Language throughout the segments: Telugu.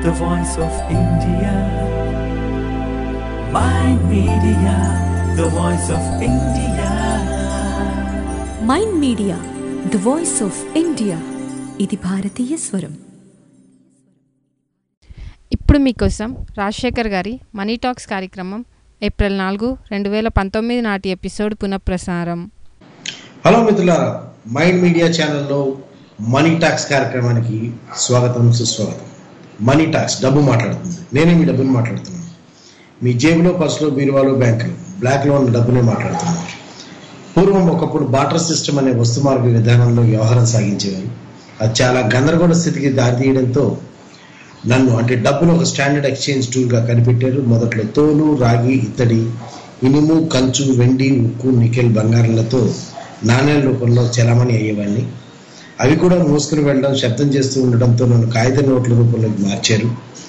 the voice of India. My media, the voice of India. Mind media the voice of India ఇది భారతీయ స్వరం ఇప్పుడు మీకోసం రాజశేఖర్ గారి మనీ టాక్స్ కార్యక్రమం ఏప్రిల్ నాలుగు రెండు వేల పంతొమ్మిది నాటి ఎపిసోడ్ పునఃప్రసారం హలో మిత్రులారా మైండ్ మీడియా ఛానల్లో మనీ టాక్స్ కార్యక్రమానికి స్వాగతం సుస్వాగతం మనీ టాక్స్ డబ్బు మాట్లాడుతుంది నేనే మీ డబ్బుని మాట్లాడుతున్నాను మీ జేబులో పర్సులో బీరువాలో బ్యాంకులో బ్లాక్లో ఉన్న డబ్బునే మాట్లాడుతున్నాను పూర్వం ఒకప్పుడు బాటర్ సిస్టమ్ అనే వస్తు మార్గ విధానంలో వ్యవహారం సాగించేవారు అది చాలా గందరగోళ స్థితికి దారితీయడంతో నన్ను అంటే డబ్బును ఒక స్టాండర్డ్ ఎక్స్చేంజ్ టూల్గా కనిపెట్టారు మొదట్లో తోలు రాగి ఇత్తడి ఇనుము కంచు వెండి ఉక్కు నికెల్ బంగారాలతో నాణ్యాల రూపంలో చలామణి అయ్యేవాడిని అవి కూడా మోసుకుని వెళ్ళడం శబ్దం చేస్తూ ఉండడంతో నన్ను కాగిత నోట్ల రూపంలోకి మార్చారు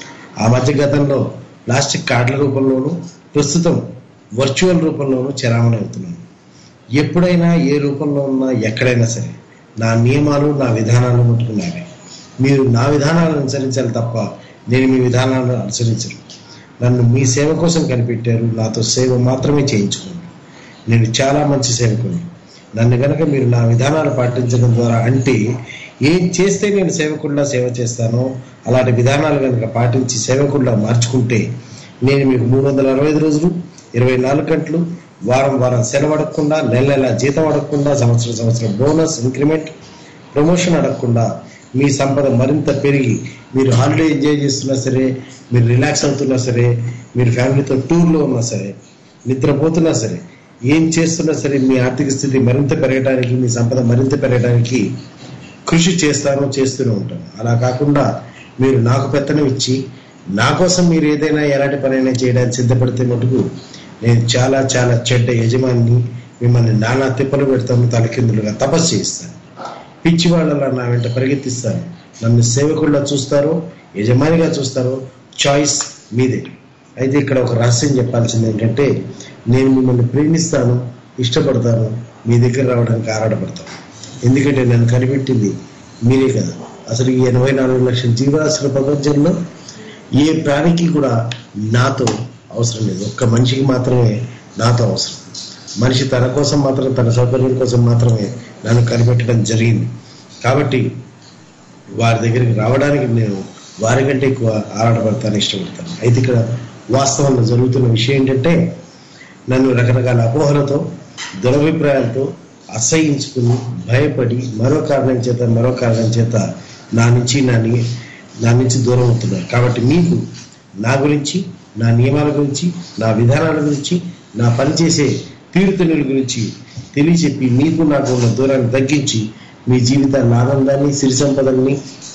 ఆ మధ్య గతంలో ప్లాస్టిక్ కార్డుల రూపంలోనూ ప్రస్తుతం వర్చువల్ రూపంలోనూ చలామణి అవుతున్నాను ఎప్పుడైనా ఏ రూపంలో ఉన్నా ఎక్కడైనా సరే నా నియమాలు నా విధానాలు ముట్టుకున్నావి మీరు నా విధానాలను అనుసరించాలి తప్ప నేను మీ విధానాలను అనుసరించను నన్ను మీ సేవ కోసం కనిపెట్టారు నాతో సేవ మాత్రమే చేయించుకోండి నేను చాలా మంచి సేవకుని నన్ను గనక మీరు నా విధానాలు పాటించడం ద్వారా అంటే ఏం చేస్తే నేను సేవకుడిలా సేవ చేస్తానో అలాంటి విధానాలు కనుక పాటించి సేవకుడిలా మార్చుకుంటే నేను మీకు మూడు వందల అరవై ఐదు రోజులు ఇరవై నాలుగు గంటలు వారం వారం సెలవు అడగకుండా నెల నెల జీతం అడగకుండా సంవత్సరం సంవత్సరం బోనస్ ఇంక్రిమెంట్ ప్రమోషన్ అడగకుండా మీ సంపద మరింత పెరిగి మీరు హాలిడే ఎంజాయ్ చేస్తున్నా సరే మీరు రిలాక్స్ అవుతున్నా సరే మీరు ఫ్యామిలీతో టూర్లో ఉన్నా సరే నిద్రపోతున్నా సరే ఏం చేస్తున్నా సరే మీ ఆర్థిక స్థితి మరింత పెరగడానికి మీ సంపద మరింత పెరగడానికి కృషి చేస్తాను చేస్తూనే ఉంటాను అలా కాకుండా మీరు నాకు పెత్తనం ఇచ్చి నా కోసం మీరు ఏదైనా ఎలాంటి పనైనా చేయడానికి సిద్ధపడితే మటుకు నేను చాలా చాలా చెడ్డ యజమాని మిమ్మల్ని నానా తిప్పలు పెడతాను తలకిందులుగా తపస్సు చేస్తాను పిచ్చి వాళ్ళలా నా వెంట పరిగెత్తిస్తాను నన్ను సేవకుల్లా చూస్తారో యజమానిగా చూస్తారో చాయిస్ మీదే అయితే ఇక్కడ ఒక రహస్యం చెప్పాల్సింది ఏంటంటే నేను మిమ్మల్ని ప్రేమిస్తాను ఇష్టపడతాను మీ దగ్గర రావడానికి ఆరాటపడతాను ఎందుకంటే నన్ను కనిపెట్టింది మీరే కదా అసలు ఈ ఎనభై నాలుగు లక్షల జీవరాశుల ప్రపంచంలో ఏ ప్రాణికి కూడా నాతో అవసరం లేదు ఒక్క మనిషికి మాత్రమే నాతో అవసరం మనిషి తన కోసం మాత్రం తన సౌకర్యం కోసం మాత్రమే నన్ను కనిపెట్టడం జరిగింది కాబట్టి వారి దగ్గరికి రావడానికి నేను వారికంటే ఎక్కువ ఆరాటపడతాను ఇష్టపడతాను అయితే ఇక్కడ వాస్తవంలో జరుగుతున్న విషయం ఏంటంటే నన్ను రకరకాల అపోహలతో దురభిప్రాయాలతో అసహించుకుని భయపడి మరో కారణం చేత మరో కారణం చేత నా నుంచి నా ని- నా నుంచి దూరం అవుతున్నారు కాబట్టి మీకు నా గురించి నా నియమాల గురించి నా విధానాల గురించి నా పనిచేసే తీరుతెన్నుల గురించి తెలియచెప్పి మీకు నాకు ఉన్న దూరాన్ని తగ్గించి మీ జీవితాన్ని ఆనందాన్ని సిరి సంపదల్ని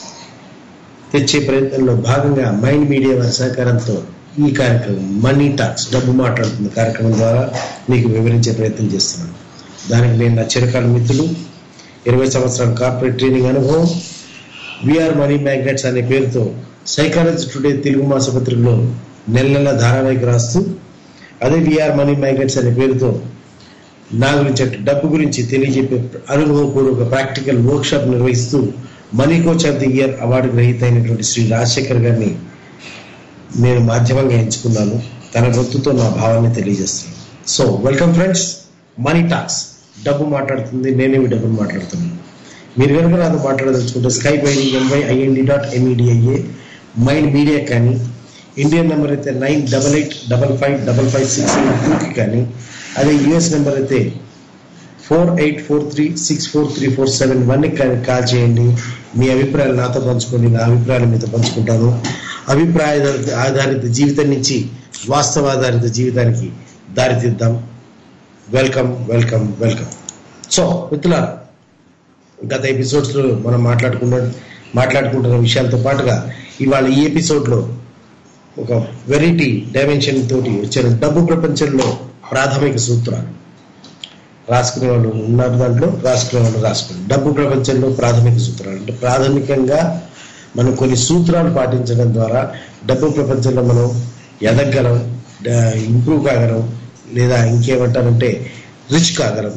తెచ్చే ప్రయత్నంలో భాగంగా మైండ్ మీడియా వారి సహకారంతో ఈ కార్యక్రమం మనీ టాక్స్ డబ్బు మాట్లాడుతున్న కార్యక్రమం ద్వారా మీకు వివరించే ప్రయత్నం చేస్తున్నాను దానికి నేను నా చిరకాల మిత్రులు ఇరవై సంవత్సరాల కార్పొరేట్ ట్రైనింగ్ అనుభవం విఆర్ మనీ మ్యాగ్నెట్స్ అనే పేరుతో సైకాలజీ టుడే తెలుగు మాసపత్రికలో నెల నెల ధారావాహిక రాస్తూ అదే విఆర్ మనీ మ్యాగ్నెట్స్ అనే పేరుతో నా గురించి అంటే డబ్బు గురించి తెలియజెప్పే అనుభవపూర్వక ప్రాక్టికల్ వర్క్షాప్ నిర్వహిస్తూ money coach of the year award గ్రహీత అయినటువంటి శ్రీ రాజశేఖర్ గారిని నేను మాధ్యమంగా ఎంచుకున్నాను తన గొంతుతో నా భావాన్ని తెలియజేస్తున్నాను so welcome friends money talks డబ్బు మాట్లాడుతుంది నేనే మీ డబ్బును మాట్లాడుతున్నాను మీరు కనుక నాతో మాట్లాడదలుచుకుంటే Skype ID M Y I N D dot M E D I A Mind Media కానీ ఇండియన్ నెంబర్ అయితే nine double eight double five double five six eight టూకి కానీ అదే యుఎస్ నెంబర్ అయితే four eight four three six four three four seven వన్కి కానీ కాల్ చేయండి మీ అభిప్రాయాలు నాతో పంచుకోండి నా అభిప్రాయాలు మీతో పంచుకుంటాను అభిప్రాయ ఆధారిత జీవితం నుంచి వాస్తవాధారిత జీవితానికి దారితీద్దాం వెల్కమ్ వెల్కమ్ వెల్కమ్ సో మిత్రులారా గత ఎపిసోడ్స్లో మనం మాట్లాడుకున్న మాట్లాడుకుంటున్న విషయాలతో పాటుగా ఇవాళ ఈ ఎపిసోడ్లో ఒక వెరైటీ డైమెన్షన్ తోటి వచ్చారు డబ్బు ప్రపంచంలో ప్రాథమిక సూత్రాలు రాసుకునే వాళ్ళు ఉన్నారు దాంట్లో రాసుకునే వాళ్ళు రాసుకుని డబ్బు ప్రపంచంలో ప్రాథమిక సూత్రాలు అంటే ప్రాథమికంగా మనం కొన్ని సూత్రాలు పాటించడం ద్వారా డబ్బు ప్రపంచంలో మనం ఎదగలం ఇంప్రూవ్ కాగలం లేదా ఇంకేమంటారంటే రిచ్ కాగలం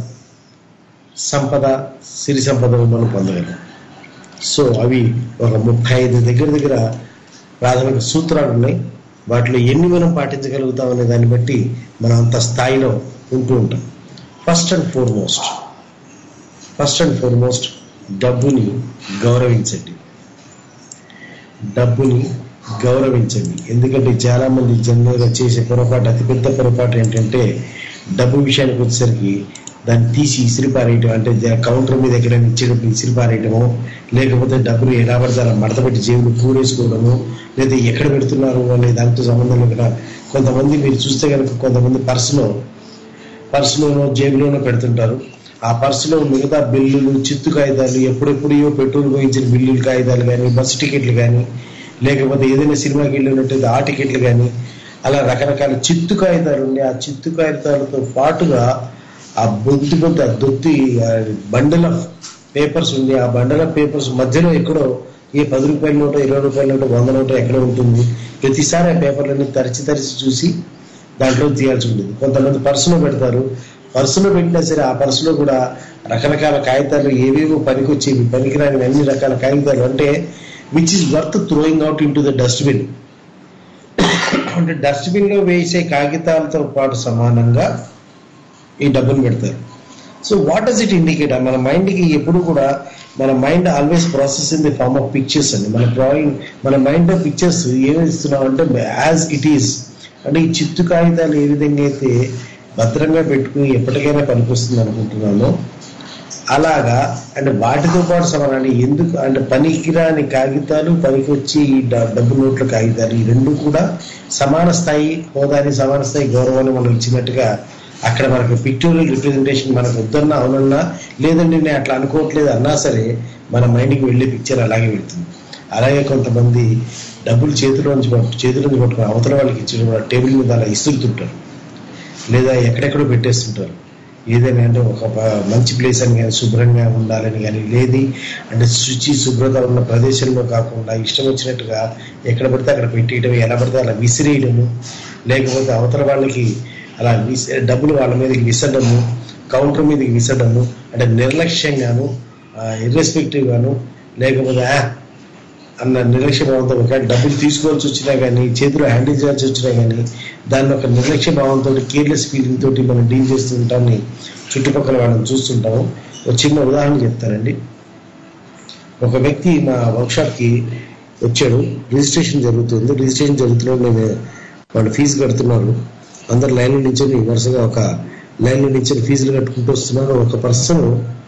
సంపద సిరి సంపదను మనం పొందగలం సో అవి ఒక ముప్పై ఐదు దగ్గర దగ్గర ప్రాథమిక సూత్రాలు ఉన్నాయి వాటిలో ఎన్ని మనం పాటించగలుగుతాం అనే దాన్ని బట్టి మనం అంత స్థాయిలో ఉంటూ ఉంటాం first and foremost first and foremost డబ్బుని గౌరవించండి డబ్బుని గౌరవించండి ఎందుకంటే చాలా మంది జనరల్గా చేసే పొరపాటు అతిపెద్ద పొరపాటు ఏంటంటే డబ్బు విషయానికి వచ్చేసరికి దాన్ని తీసి ఇసిరి పారేయటం అంటే జ- కౌంటర్ మీద ఎక్కడైనా ఇచ్చేటప్పుడు ఇసిరి పారేయటము లేకపోతే డబ్బులు ఎలా పడితే అలా మడత పెట్టి జేబులు కూరేసుకోవడము లేదా ఎక్కడ పెడుతున్నారు అనే దాంతో సంబంధం లేకుండా కొంతమంది మీరు చూస్తే కనుక కొంతమంది పర్సులో పర్సులోనో జేబులోనో పెడుతుంటారు ఆ పర్సులో మిగతా బిల్లులు చిత్తు కాగితాలు ఎప్పుడెప్పుడో పెట్రోల్ పోయించిన బిల్లులు కాగితాలు కానీ బస్సు టికెట్లు కానీ లేకపోతే ఏదైనా సినిమాకి వెళ్ళినట్టయితే ఆ టికెట్లు కానీ అలా రకరకాల చిత్తు కాగితాలు ఉండి ఆ చిత్తు కాగితాలతో పాటుగా ఆ బొద్దు బొద్దు ఆ దొత్తి బండల్ ఆఫ్ పేపర్స్ ఉంది ఆ బండల్ ఆఫ్ పేపర్స్ మధ్యలో ఎక్కడో ఏ పది రూపాయల నోటో ఇరవై రూపాయల నోటో వంద నోటో ఎక్కడ ఉంటుంది ప్రతిసారి ఆ పేపర్లన్నీ తరిచి తరిచి చూసి దాంట్లో తీయాల్సి ఉంటుంది కొంతమంది పర్సులో పెడతారు పర్సులో పెట్టినా సరే ఆ పర్సులో కూడా రకరకాల కాగితాలు ఏవేవో పనికొచ్చేవి పనికిరాని అన్ని రకాల కాగితాలు అంటే which is worth throwing out into the dustbin అంటే డస్ట్బిన్ లో వేసే కాగితాలతో పాటు సమానంగా ఈ డబ్బులు పెడతారు so what does it indicate మన మైండ్కి ఎప్పుడు కూడా మన mind always process in the form of pictures అండి మన డ్రాయింగ్ మన మైండ్ ఆఫ్ పిక్చర్స్ ఏమి ఇస్తున్నాం అంటే యాజ్ ఇట్ ఈస్ అంటే ఈ చిత్తు కాగితాలు ఏ విధంగా అయితే భద్రంగా పెట్టుకుని ఎప్పటికైనా పనికొస్తుంది అనుకుంటున్నానో అలాగా అంటే వాటితో పాటు సమానాన్ని ఎందుకు అంటే పనికిరాని కాగితాలు పనికి వచ్చి ఈ డ- డబ్బు నోట్ల కాగితాలు ఈ రెండు కూడా సమాన స్థాయి హోదాని సమాన స్థాయి గౌరవాన్ని మనం ఇచ్చినట్టుగా అక్కడ మనకు పిక్టోరియల్ రిప్రజెంటేషన్ మనకు వద్దన్నా అవునన్నా లేదండి నేను అట్లా అనుకోవట్లేదు అన్నా సరే మన మైండ్కి వెళ్ళే పిక్చర్ అలాగే వెళ్తుంది అలాగే కొంతమంది డబ్బులు చేతిలోంచి పట్టు చేతిలోంచి పట్టుకుని అవతల వాళ్ళకి ఇచ్చిన టేబుల్ మీద అలా ఇస్తుంటారు లేదా ఎక్కడెక్కడో పెట్టేస్తుంటారు ఏదైనా అంటే ఒక ప- మంచి ప్లేస్ అని కానీ శుభ్రంగా ఉండాలని కానీ లేది అంటే శుచి శుభ్రత ఉన్న ప్రదేశంలో కాకుండా ఇష్టం వచ్చినట్టుగా ఎక్కడ పడితే అక్కడ పెట్టేయడం ఎలా పడితే అలా విసిరేయడము లేకపోతే అవతల వాళ్ళకి అలా విసి డబ్బులు వాళ్ళ మీదకి విసడము కౌంటర్ మీదకి విసడము అంటే నిర్లక్ష్యంగాను ఇర్రెస్పెక్టివ్ గాను లేకపోతే "ఆ, అన్న నిర్లక్ష్య భావంతో ఒకవేళ డబ్బులు తీసుకోవాల్సి వచ్చినా కానీ చేతిలో హ్యాండిల్ చేయాల్సి వచ్చినా కానీ దాన్ని ఒక నిర్లక్ష్య భావంతో కేర్లెస్ ఫీలింగ్ తోటి మనం డీల్ చేస్తుంటామని చుట్టుపక్కల వాళ్ళని చూస్తుంటాము ఒక చిన్న ఉదాహరణ చెప్తానండి ఒక వ్యక్తి మా వర్క్షాప్కి వచ్చాడు రిజిస్ట్రేషన్ జరుగుతుంది రిజిస్ట్రేషన్ జరుగుతున్న మేము వాళ్ళు ఫీజు కడుతున్నారు అందరు లైన్లో నించొని వరుసగా ఒక లైన్లో నించొని ఫీజులు కట్టుకుంటూ వస్తున్నారు ఒక పర్సన్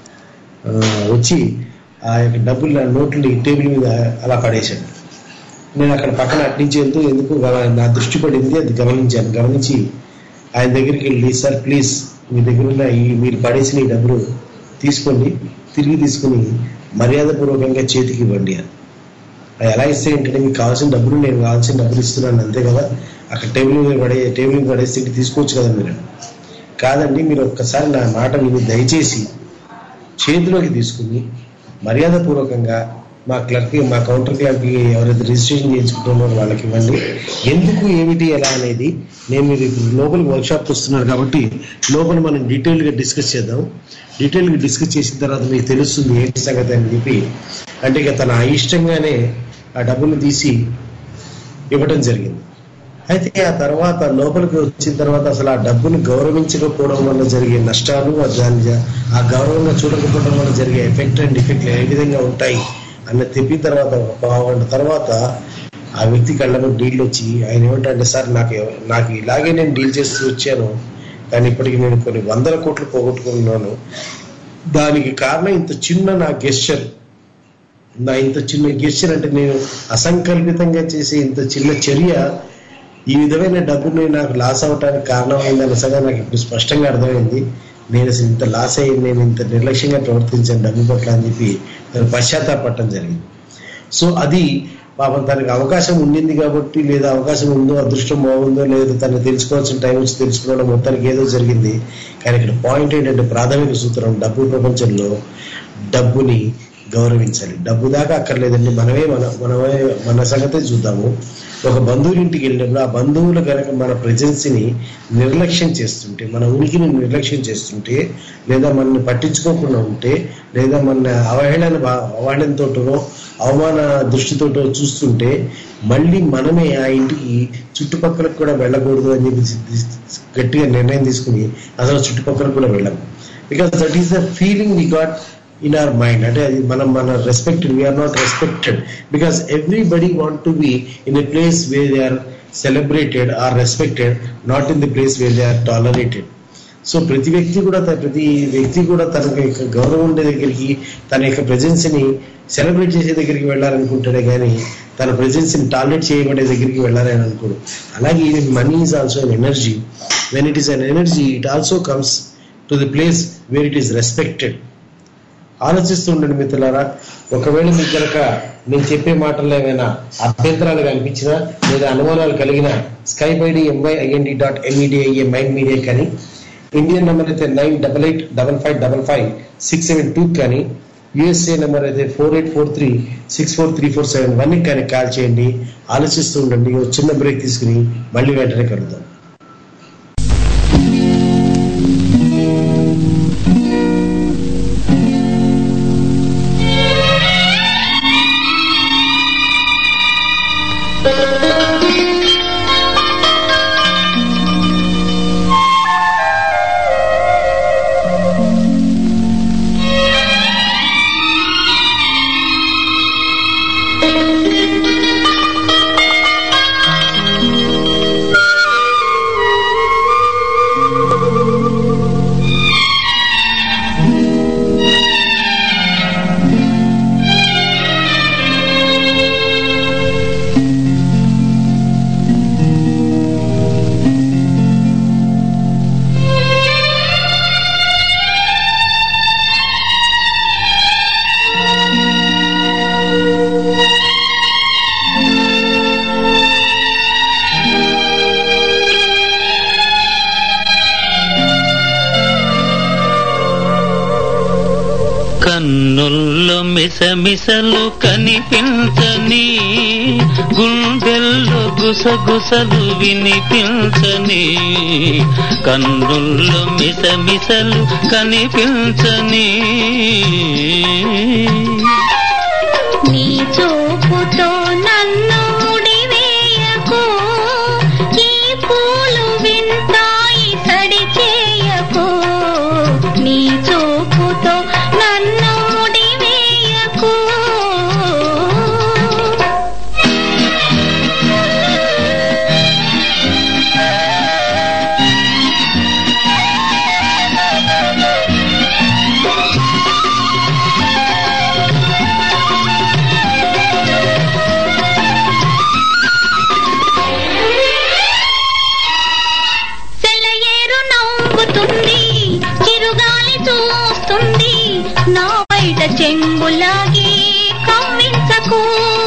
వచ్చి ఆ యొక్క డబ్బులు ఆ నోట్లు టేబుల్ మీద అలా పడేశాడు నేను అక్కడ పక్కన అట్నుంచి వెళ్తూ ఎందుకు గమ- నా దృష్టి పడింది అది గమనించాను గమనించి ఆయన దగ్గరికి వెళ్ళి సార్ ప్లీజ్ మీ దగ్గర ఉన్న ఈ మీరు పడేసిన ఈ డబ్బులు తీసుకోండి తిరిగి తీసుకుని మర్యాదపూర్వకంగా చేతికి ఇవ్వండి అని అది ఎలా ఇస్తే ఏంటంటే మీకు కావాల్సిన డబ్బులు నేను కావాల్సిన డబ్బులు ఇస్తున్నాను అంతే కదా అక్కడ టేబుల్ మీద పడే టేబుల్ మీద పడేసి ఇంటికి తీసుకోవచ్చు కదా మీరు కాదండి మీరు ఒక్కసారి నా మాట విని దయచేసి చేతిలోకి తీసుకుని మర్యాదపూర్వకంగా మా క్లర్క్ మా కౌంటర్ క్లర్క్ ఎవరైతే రిజిస్ట్రేషన్ చేయించుకుంటున్నారో వాళ్ళకి ఇవ్వండి ఎందుకు ఏమిటి ఎలా అనేది నేను మీరు ఇప్పుడు లోపలికి వర్క్షాప్ వస్తున్నారు కాబట్టి లోపల మనం డీటెయిల్గా డిస్కస్ చేద్దాం డీటెయిల్గా డిస్కస్ చేసిన తర్వాత మీకు తెలుస్తుంది ఏంటి సంగతి అని చెప్పి అంటే ఇక తన అయిష్టంగానే ఆ డబ్బులు తీసి ఇవ్వడం జరిగింది అయితే ఆ తర్వాత లోపలికి వచ్చిన తర్వాత అసలు ఆ డబ్బును గౌరవించకపోవడం వల్ల జరిగే నష్టాలు ఆ దాని జ- ఆ గౌరవంగా చూడకపోవడం వల్ల జరిగే ఎఫెక్ట్ అండ్ డిఫెక్ట్ ఏ విధంగా ఉంటాయి అన్న చెప్పిన తర్వాత ఒక పావుగంట తర్వాత ఆ వ్యక్తి కళ్ళలో డీల్ వచ్చి ఆయన ఏమంటే సార్ నాకు ఎవ- నాకు ఇలాగే నేను డీల్ చేస్తూ వచ్చాను కానీ ఇప్పటికి నేను కొన్ని వందల కోట్లు పోగొట్టుకున్నాను దానికి కారణం ఇంత చిన్న నా గెస్చర్ నా ఇంత చిన్న గెస్చర్ అంటే నేను అసంకల్పితంగా చేసే ఇంత చిన్న చర్య ఈ విధమైన డబ్బుని నాకు లాస్ అవడానికి కారణమైంది అనసగా నాకు ఇప్పుడు స్పష్టంగా అర్థమైంది నేను అసలు ఇంత లాస్ అయ్యి నేను ఇంత నిర్లక్ష్యంగా ప్రవర్తించాను డబ్బు పట్ల అని చెప్పి నేను పశ్చాత్తాపడటం జరిగింది సో అది పాపం తనకి అవకాశం ఉండింది కాబట్టి లేదా అవకాశం ఉందో అదృష్టం బాగుందో లేదా తను తెలుసుకోవాల్సిన టైం వచ్చి తెలుసుకోవడం మొత్తానికి ఏదో జరిగింది కానీ ఇక్కడ పాయింట్ ఏంటంటే ప్రాథమిక సూత్రం డబ్బు ప్రపంచంలో డబ్బుని గౌరవించాలి డబ్బు దాకా అక్కర్లేదండి మనమే మన మనమే మన సంగతే చూద్దాము ఒక బంధువుల ఇంటికి వెళ్ళినప్పుడు ఆ బంధువులు కనుక మన ప్రజెన్సీని నిర్లక్ష్యం చేస్తుంటే మన ఉనికిని నిర్లక్ష్యం చేస్తుంటే లేదా మనల్ని పట్టించుకోకుండా ఉంటే లేదా మన అవహేళన భా- అవహేళనతోటనో అవమాన దృష్టితో చూస్తుంటే మళ్ళీ మనమే ఆ ఇంటికి చుట్టుపక్కలకు కూడా వెళ్ళకూడదు అని చెప్పి గట్టిగా నిర్ణయం తీసుకుని అసలు చుట్టుపక్కలకు కూడా వెళ్ళము because that is the feeling we got in our mind అంటే అది మనం మన respected we are not respected because everybody want to be in a place where they are celebrated are respected not in the place where they are tolerated so ప్రతి వ్యక్తి కూడా త- ప్రతి వ్యక్తి కూడా తన యొక్క గౌరవం ఉండే దగ్గరికి తన యొక్క presence ని సెలబ్రేట్ చేసే దగ్గరికి వెళ్ళాలనుకుంటాడే కానీ తన presence ని టాలరేట్ చేయబడే దగ్గరికి వెళ్ళాలని అనుకోడు అలాగే money is also an energy when it is an energy it also comes to the place where it is respected ఆలోచిస్తూ ఉండండి మిత్రులారా ఒకవేళ మీకు కనుక నేను చెప్పే మాటల్లో ఏమైనా అభ్యంతరాలు కనిపించినా లేదా అనుమానాలు కలిగినా Skype ID M Y I N D dot M E D I A Mind Media కానీ ఇండియన్ నెంబర్ అయితే nine double eight double five double five six seven two కానీ యుఎస్ఏ నెంబర్ అయితే four eight four three six four three four seven one కానీ కాల్ చేయండి ఆలోచిస్తూ ఉండండి ఒక చిన్న బ్రేక్ తీసుకుని మళ్ళీ వెంటనే కలుద్దాం కన్నుల్లో మిసమిసలు కనిపించని గుండెల్లో గుసగుసలు వినిపించని కన్నుల్లో మిసమిసలు కనిపించని నీ చూపుతో నన్ను ముడివేయకు ఈ పూలు వింతాయి సడి చేయకు నీ చూపుతో నన్ను ముడివేయకు సెలయేరు నవ్వుతుంది చిరుగాలి చూస్తుంది నా బయట చెంగులాగి కమ్మించకు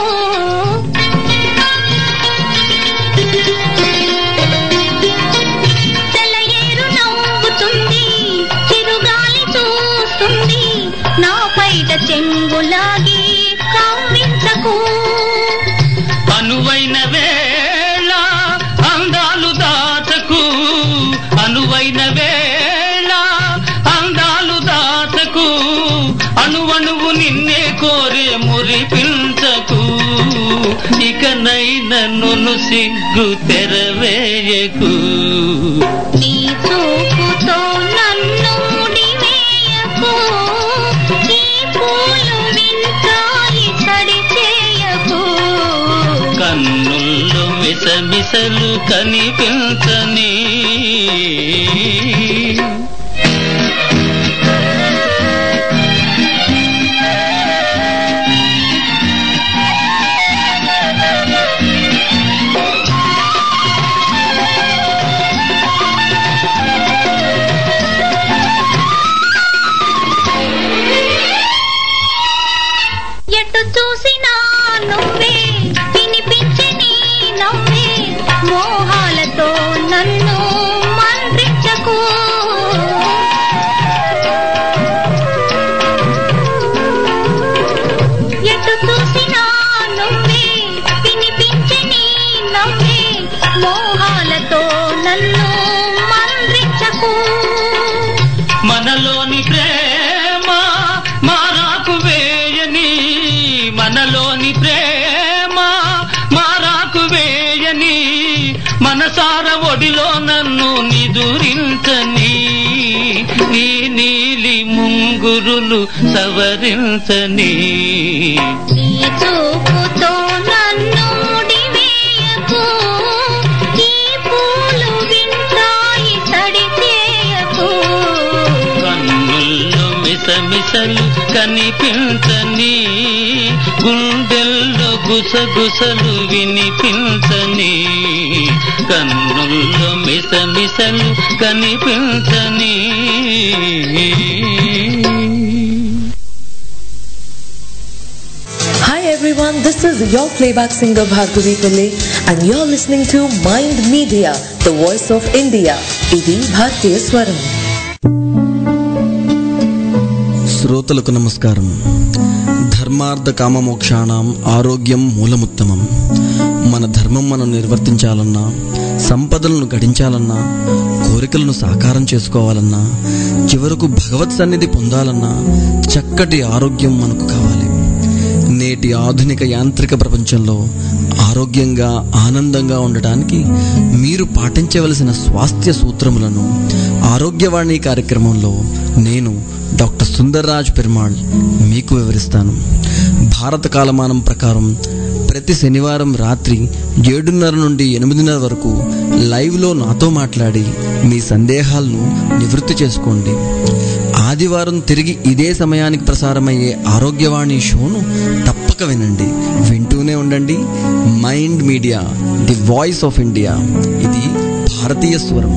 సెలయేరు నవ్వుతుంది చిరుగాలి చూస్తుంది నా బయట చెంగులాగి కమ్మించకు అనువైన వేళ అందాలు దాచకు అనువైన వేళ అందాలు దాచకు అణువణువు నిన్నే కోరే మురిపించకు ఇకనైన నును సిగ్గు తెరవేయకు నీ చూపుతో నన్ను ముడివేయకు ఈ పూలు వింతాయి సడి చేయకు కన్నుల్లో మిసమిసలు కనిపించని ఎటు చూసినా నువ్వే వినిపించే నీ నవ్వే మోహాలతో నన్ను మంత్రించకు మనసార ఒడిలో నన్ను నిదురించని నీ నీలి ముంగురులు సవరించని నీ చూపుతో నన్ను ముడివేయకు ఈ పూలు వింటాయి తడి చేయకు కన్నుల్లో మిసమిసలు కనిపించని గుండెల్లో గుసగుసలు వినిపించని కన్నుల్లో మిసమిసలు కనిపించని Hi everyone, this is your playback singer Bhargavi Pillai and you're listening to Mind Media, the voice of India. ఇది భారతీయ స్వరం శ్రోతలకు నమస్కారం ధర్మార్థ కామమోక్షాణం ఆరోగ్యం మూలముత్తమం మన ధర్మం మనం నిర్వర్తించాలన్నా సంపదలను గడించాలన్నా కోరికలను సాకారం చేసుకోవాలన్నా చివరకు భగవత్ సన్నిధి పొందాలన్నా చక్కటి ఆరోగ్యం మనకు కావాలి నేటి ఆధునిక యాంత్రిక ప్రపంచంలో ఆరోగ్యంగా ఆనందంగా ఉండటానికి మీరు పాటించవలసిన స్వాస్థ్య సూత్రములను ఆరోగ్యవాణి కార్యక్రమంలో నేను డాక్టర్ సుందర్రాజ్ పెరుమాళ్ మీకు వివరిస్తాను భారత కాలమానం ప్రకారం ప్రతి శనివారం రాత్రి ఏడున్నర నుండి ఎనిమిదిన్నర వరకు లైవ్లో నాతో మాట్లాడి మీ సందేహాలను నివృత్తి చేసుకోండి ఆదివారం తిరిగి ఇదే సమయానికి ప్రసారమయ్యే ఆరోగ్యవాణి షోను తప్పక వినండి వింటూనే ఉండండి Mind media the voice of India ఇది భారతీయ స్వరం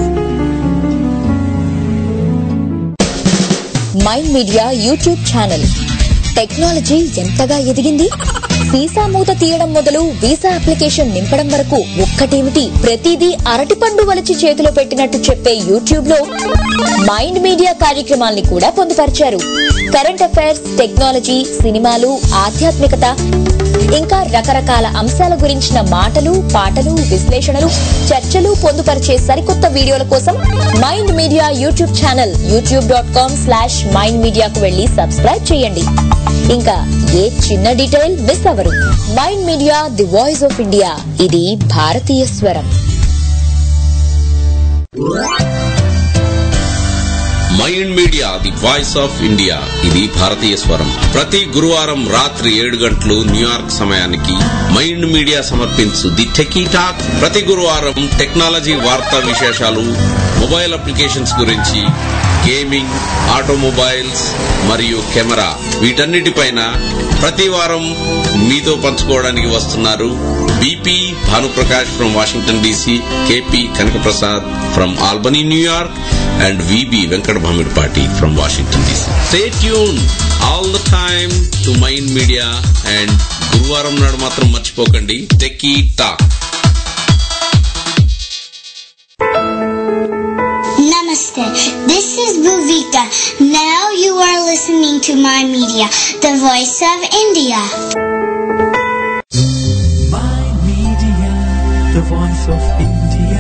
mind Media YouTube channel technology ఎంతగా ఎదిగింది వీసా మూత తీయడం మొదలు వీసా అప్లికేషన్ నింపడం వరకు ఒక్కటేమిటి ప్రతిదీ అరటిపండు వలచి చేతిలో పెట్టినట్టు చెప్పే యూట్యూబ్ లో మైండ్ మీడియా కార్యక్రమాల్ని కూడా పొందుపరిచారు కరెంట్ అఫైర్స్ టెక్నాలజీ సినిమాలు ఆధ్యాత్మికత ఇంకా రకరకాల అంశాల గురించిన మాటలు పాటలు విశ్లేషణలు చర్చలు పొందుపరిచే సరికొత్త వీడియోల కోసం Mind Media YouTube channel YouTube dot com slash mind మీడియాకు వెళ్లి సబ్స్క్రైబ్ చేయండి ఇంకా ఏ చిన్న డీటెయిల్ మిస్ అవ్వరు Mind media the voice of India ఇది భారతీయ స్వరం mind media the voice of India ఇది భారతీయ స్వరం ప్రతి గురువారం రాత్రి ఏడు గంటలు న్యూయార్క్ సమయానికి మైండ్ మీడియా సమర్పించు ది టెకీ టాక్ ప్రతి గురువారం టెక్నాలజీ వార్తా విశేషాలు మొబైల్ అప్లికేషన్స్ గురించి గేమింగ్ ఆటోమొబైల్స్ మరియు కెమెరా వీటన్నిటిపైన ప్రతి వారం మీతో పంచుకోవడానికి వస్తున్నారు BP Bhanuprakash from Washington DC KP Kanakaprasad from Albany New York and VB Venkat Bhamirpati from Washington DC. Stay tuned all the time to Mind Media and గురువారం నాడు మాత్రం మర్చిపోకండి techie talk Namaste. This is Bhuvika. Now you are listening to my media, the voice of India. Mind Media, the voice of India.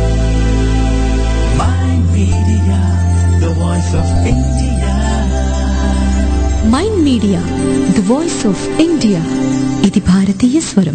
Mind Media, the voice of India. Mind media the voice of India ఇది భారతీయ స్వరం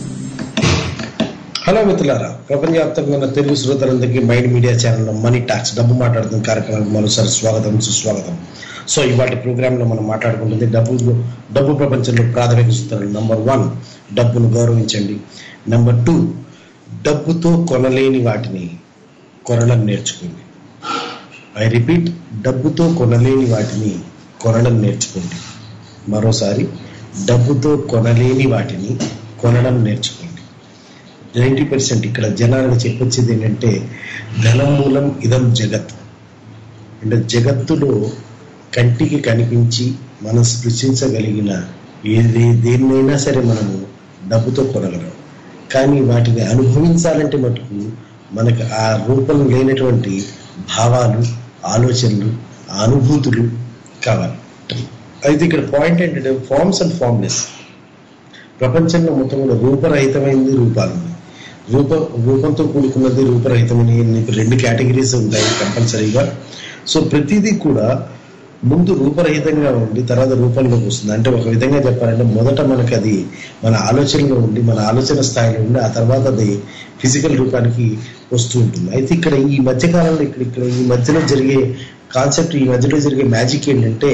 హలో మిత్రులారా ప్రపంచవ్యాప్తంగా ఉన్న తెలుగు శ్రోతలందరికీ మైండ్ మీడియా ఛానల్లో మనీ టాక్స్ డబ్బు మాట్లాడుతున్న కార్యక్రమానికి మరోసారి స్వాగతం సుస్వాగతం సో ఇవాటి ప్రోగ్రాంలో మనం మాట్లాడుకుంటుంది డబ్బు డబ్బు ప్రపంచంలో ప్రాథమిక సూత్రాలు నంబర్ వన్ డబ్బును గౌరవించండి నెంబర్ టూ డబ్బుతో కొనలేని వాటిని కొనడం నేర్చుకోండి ఐ రిపీట్ డబ్బుతో కొనలేని వాటిని కొనడం నేర్చుకోండి మరోసారి డబ్బుతో కొనలేని వాటిని కొనడం నేర్చుకోండి నైంటీ పర్సెంట్ ఇక్కడ జనాలకు చెప్పొచ్చేది ఏంటంటే ధనం మూలం ఇదం జగత్ అంటే జగత్తులో కంటికి కనిపించి మనం స్పృశించగలిగిన ఏది దేన్నైనా సరే మనము డబ్బుతో కొనగలం కానీ వాటిని అనుభవించాలంటే మటుకు మనకు ఆ రూపం లేనటువంటి భావాలు ఆలోచనలు ఆ అనుభూతులు కావాలి అయితే ఇక్కడ పాయింట్ ఏంటంటే ఫార్మ్స్ అండ్ ఫార్మ్లెస్ ప్రపంచంలో మొత్తం కూడా రూపరహితమైనది రూపాలు రూప రూపంతో కూడుకున్నది రూపరహితమని నీకు రెండు కేటగిరీస్ ఉంటాయి కంపల్సరీగా సో ప్రతిదీ కూడా ముందు రూపరహితంగా ఉండి తర్వాత రూపంలోకి వస్తుంది అంటే ఒక విధంగా చెప్పాలంటే మొదట మనకు అది మన ఆలోచనలో ఉండి మన ఆలోచన స్థాయిలో ఉండి ఆ తర్వాత అది ఫిజికల్ రూపానికి వస్తూ ఉంటుంది అయితే ఇక్కడ ఈ మధ్యకాలంలో ఇక్కడ ఇక్కడ ఈ మధ్యలో జరిగే కాన్సెప్ట్ ఈ మధ్యలో జరిగే మ్యాజిక్ ఏంటంటే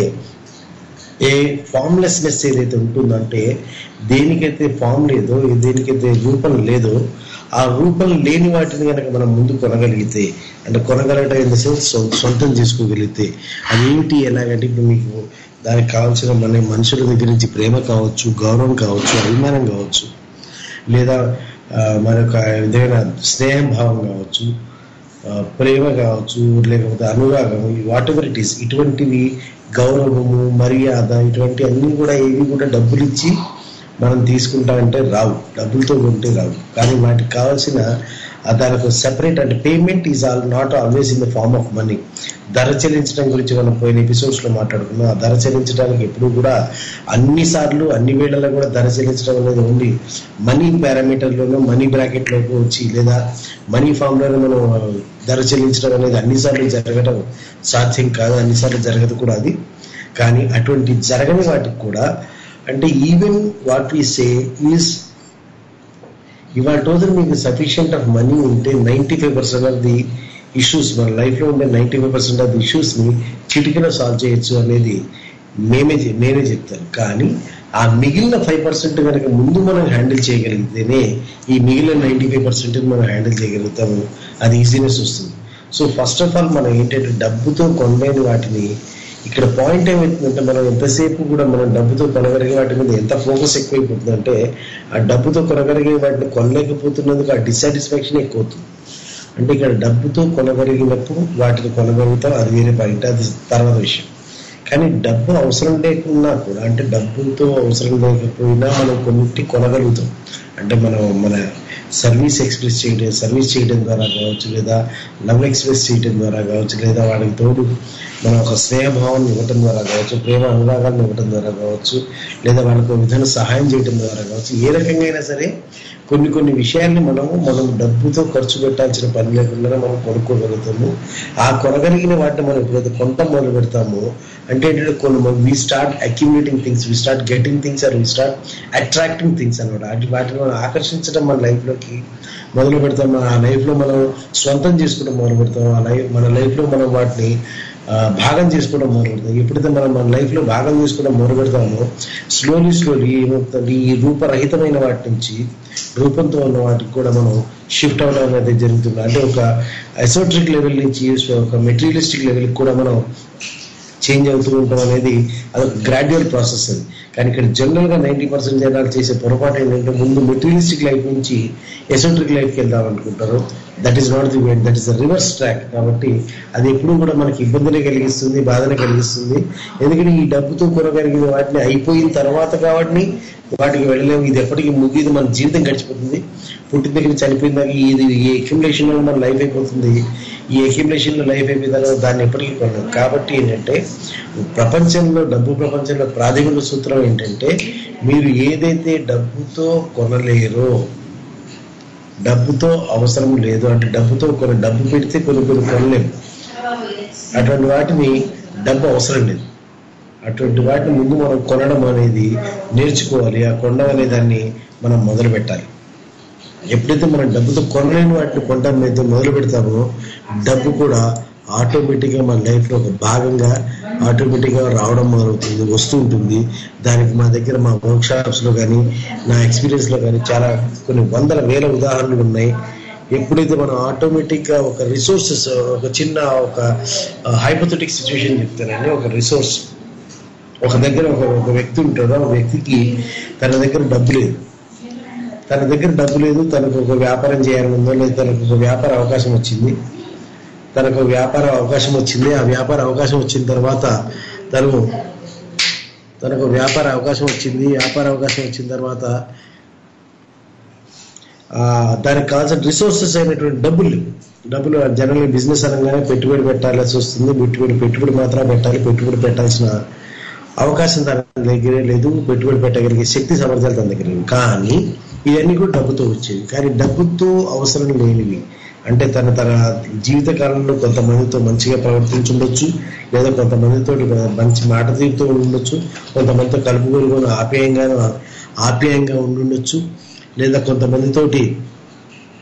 ఏ ఫామ్లెస్నెస్ ఏదైతే ఉంటుందంటే దేనికైతే ఫామ్ లేదో దేనికైతే రూపం లేదో ఆ రూపం లేని వాటిని కనుక మనం ముందు కొనగలిగితే అంటే కొనగలగడం ఇన్ ద సెన్స్ సొంతం చేసుకోగలిగితే అది ఏమిటి ఎలాగంటే ఇప్పుడు మీకు దానికి కావాల్సిన మన మనుషుల దగ్గర నుంచి ప్రేమ కావచ్చు గౌరవం కావచ్చు అభిమానం కావచ్చు లేదా ఆ, మరొక విధమైన స్నేహం భావం కావచ్చు ఆ, ప్రేమ కావచ్చు లేకపోతే అనురాగం వాట్ ఎవర్ ఇట్ ఈస్ ఇటువంటివి గౌరవము మర్యాద ఇటువంటి అన్ని కూడా ఏవి కూడా డబ్బులు ఇచ్చి మనం తీసుకుంటామంటే రావు డబ్బులతో కొంటే రావు కానీ వాటికి కావాల్సిన ఆ దానికి సెపరేట్ అంటే payment is all not always in the form of money ధర చెల్లించడం గురించి మనం పోయిన ఎపిసోడ్స్ లో మాట్లాడుకున్నాం ఆ ధర చెల్లించడానికి ఎప్పుడు కూడా అన్ని సార్లు అన్ని వేళల్లో కూడా ధర చెల్లించడం అనేది ఓన్లీ మనీ పారామీటర్లోనూ మనీ బ్రాకెట్లోకి వచ్చి లేదా మనీ ఫామ్లోనే మనం ధర చెల్లించడం అనేది అన్నిసార్లు జరగడం సాధ్యం కాదు అన్నిసార్లు జరగదు కూడా అది కానీ అటువంటి జరగని వాటికి కూడా అంటే even what we say is ఇవాళ రోజున మీకు సఫిషియంట్ ఆఫ్ మనీ ఉంటే ninety five percent of the issues మన లైఫ్లో ఉండే ninety five percent of the ఇష్యూస్ని చిటికలో సాల్వ్ చేయొచ్చు అనేది మేమే చె- నేనే చెప్తాను కానీ ఆ మిగిలిన ఫైవ్ పర్సెంట్ కనుక ముందు మనం హ్యాండిల్ చేయగలిగితేనే ఈ మిగిలిన నైంటీ ఫైవ్ పర్సెంట్ మనం హ్యాండిల్ చేయగలుగుతాము అది ఈజీనెస్ వస్తుంది సో ఫస్ట్ ఆఫ్ ఆల్ మనం ఏంటంటే డబ్బుతో కొనలేని వాటిని ఇక్కడ పాయింట్ ఏమవుతుందంటే మనం ఎంతసేపు కూడా మనం డబ్బుతో కొనగలిగే వాటి మీద ఎంత ఫోకస్ ఎక్కువైపోతుందంటే ఆ డబ్బుతో కొనగలిగే వాటిని కొనలేకపోతున్నందుకు ఆ డిసాటిస్ఫాక్షన్ ఎక్కువ అవుతుంది అంటే ఇక్కడ డబ్బుతో కొనగలిగినప్పుడు వాటిని కొనగలుగుతాం అది వేరే పాయింట్ అది తర్వాత విషయం కానీ డబ్బు అవసరం లేకున్నా కూడా అంటే డబ్బుతో అవసరం లేకపోయినా మనం కొన్నింటి కొనగలుగుతాం అంటే మనం మన సర్వీస్ ఎక్స్ప్రెస్ చేయడం సర్వీస్ చేయడం ద్వారా కావచ్చు లేదా లవ్ ఎక్స్ప్రెస్ చేయడం ద్వారా కావచ్చు లేదా వాడికి తోడు మనం ఒక స్నేహభావాన్ని ఇవ్వటం ద్వారా కావచ్చు ప్రేమ అనురాగాలను ఇవ్వటం ద్వారా కావచ్చు లేదా వాళ్ళకు ఒక విధంగా సహాయం చేయడం ద్వారా కావచ్చు ఏ రకంగా అయినా సరే కొన్ని కొన్ని విషయాల్ని మనము మనం డబ్బుతో ఖర్చు పెట్టాల్సిన పని లేకుండా మనం కొనుక్కోగలుగుతాము ఆ కొనగలిగిన వాటిని మనం ఎప్పుడైతే కొంత మొదలు పెడతామో అంటే ఏంటంటే కొన్ని we start accumulating things we start getting things are we start attracting things అనమాట అటు వాటిని మనం ఆకర్షించడం మన లైఫ్లోకి మొదలు పెడతాం మన ఆ లైఫ్లో మనం స్వంతం చేసుకోవడం మొదలు పెడతాం ఆ లైఫ్ మన లైఫ్లో మనం వాటిని ఆ, భాగం చేసుకోవడం మొదలు పెడతాం ఎప్పుడైతే మనం మన లైఫ్లో భాగం చేసుకోవడం మొదలు పెడతామో స్లోలీ స్లోలీ ఏమవుతుంది ఈ రూపరహితమైన వాటి నుంచి రూపంతో ఉన్న వాటికి కూడా మనం షిఫ్ట్ అవ్వడం అనేది జరుగుతుంది అంటే ఒక ఎసోట్రిక్ లెవెల్ నుంచి ఒక మెటీరియలిస్టిక్ లెవెల్కి కూడా మనం చేంజ్ అవుతూ ఉంటాం అనేది అదొక గ్రాడ్యువల్ ప్రాసెస్ అది కానీ ఇక్కడ జనరల్ గా నైంటీ పర్సెంట్ జనాలు చేసే పొరపాటు ఏంటంటే ముందు మెటీరియలిస్టిక్ లైఫ్ నుంచి ఎసోట్రిక్ లైఫ్కి వెళ్దాం అనుకుంటారు that is not the way that is the reverse track కాబట్టి అది ఎప్పుడు కూడా మనకి ఇబ్బందిని కలిగిస్తుంది బాధని కలిగిస్తుంది ఎందుకంటే ఈ డబ్బుతో కొనగలిగిన వాటిని అయిపోయిన తర్వాత కాబట్టి వాటికి వెళ్ళలేము ఇది ఎప్పటికీ ముగిది మన జీవితం గడిచిపోతుంది పుట్టిన దగ్గర చనిపోయిన దాకా ఇది ఈ అక్యుములేషన్ లో మన లైఫ్ అయిపోతుంది ఈ అక్యుములేషన్ లో లైఫ్ అయిపోయిన తర్వాత దాన్ని ఎప్పటికీ కొనలేము కాబట్టి ఏంటంటే ప్రపంచంలో డబ్బు ప్రపంచంలో ప్రాథమిక సూత్రం ఏంటంటే మీరు ఏదైతే డబ్బుతో కొనలేరో డబ్బుతో అవసరం లేదు అంటే డబ్బుతో కొన్ని డబ్బు పెడితే కొన్ని కొన్ని కొనలేము అటువంటి వాటిని డబ్బు అవసరం లేదు అటువంటి వాటిని ముందు మనం కొనడం అనేది నేర్చుకోవాలి ఆ కొనడం అనే దాన్ని మనం మొదలు పెట్టాలి ఎప్పుడైతే మనం డబ్బుతో కొనలేని వాటిని కొనడం అయితే మొదలు పెడతామో డబ్బు కూడా ఆటోమేటిక్గా మన లైఫ్లో ఒక భాగంగా ఆటోమేటిక్గా రావడం మొదలవుతుంది వస్తూ ఉంటుంది దానికి మా దగ్గర మా వర్క్ షాప్స్లో కానీ నా ఎక్స్పీరియన్స్లో కానీ చాలా కొన్ని వందల వేల ఉదాహరణలు ఉన్నాయి ఎప్పుడైతే మనం ఆటోమేటిక్గా ఒక రిసోర్సెస్ ఒక చిన్న ఒక హైపోథెటిక్ సిచ్యువేషన్ చెప్తానండి ఒక రిసోర్స్ ఒక దగ్గర ఒక ఒక వ్యక్తి ఉంటాడు ఆ వ్యక్తికి తన దగ్గర డబ్బు లేదు తన దగ్గర డబ్బు లేదు తనకు ఒక వ్యాపారం చేయాలని ఉందో లేదా తనకు ఒక వ్యాపార అవకాశం వచ్చింది తనకు ఒక వ్యాపార అవకాశం వచ్చింది ఆ వ్యాపార అవకాశం వచ్చిన తర్వాత తను తనకు వ్యాపార అవకాశం వచ్చింది వ్యాపార అవకాశం వచ్చిన తర్వాత ఆ, దానికి కావాల్సిన రిసోర్సెస్ అయినటువంటి డబ్బులు లేవు. డబ్బులు జనరల్ బిజినెస్ అనగానే పెట్టుబడి పెట్టాల్సి వస్తుంది పెట్టుబడి పెట్టుబడి మాత్రం పెట్టాలి పెట్టుబడి పెట్టాల్సిన అవకాశం తన దగ్గరే లేదు పెట్టుబడి పెట్టగలిగే శక్తి సామర్థ్యాలు తన దగ్గర లేవు కానీ ఇవన్నీ కూడా డబ్బుతో వచ్చేవి కానీ డబ్బుతో అవసరం లేనివి అంటే తన తన జీవిత కాలంలో కొంతమందితో మంచిగా ప్రవర్తించుండొచ్చు లేదా కొంతమందితో మంచి మాట తీరుతో ఉండొచ్చు కొంతమందితో కలుపుకొని ఆప్యాయంగా ఆప్యాయంగా ఉండుండొచ్చు లేదా కొంతమందితోటి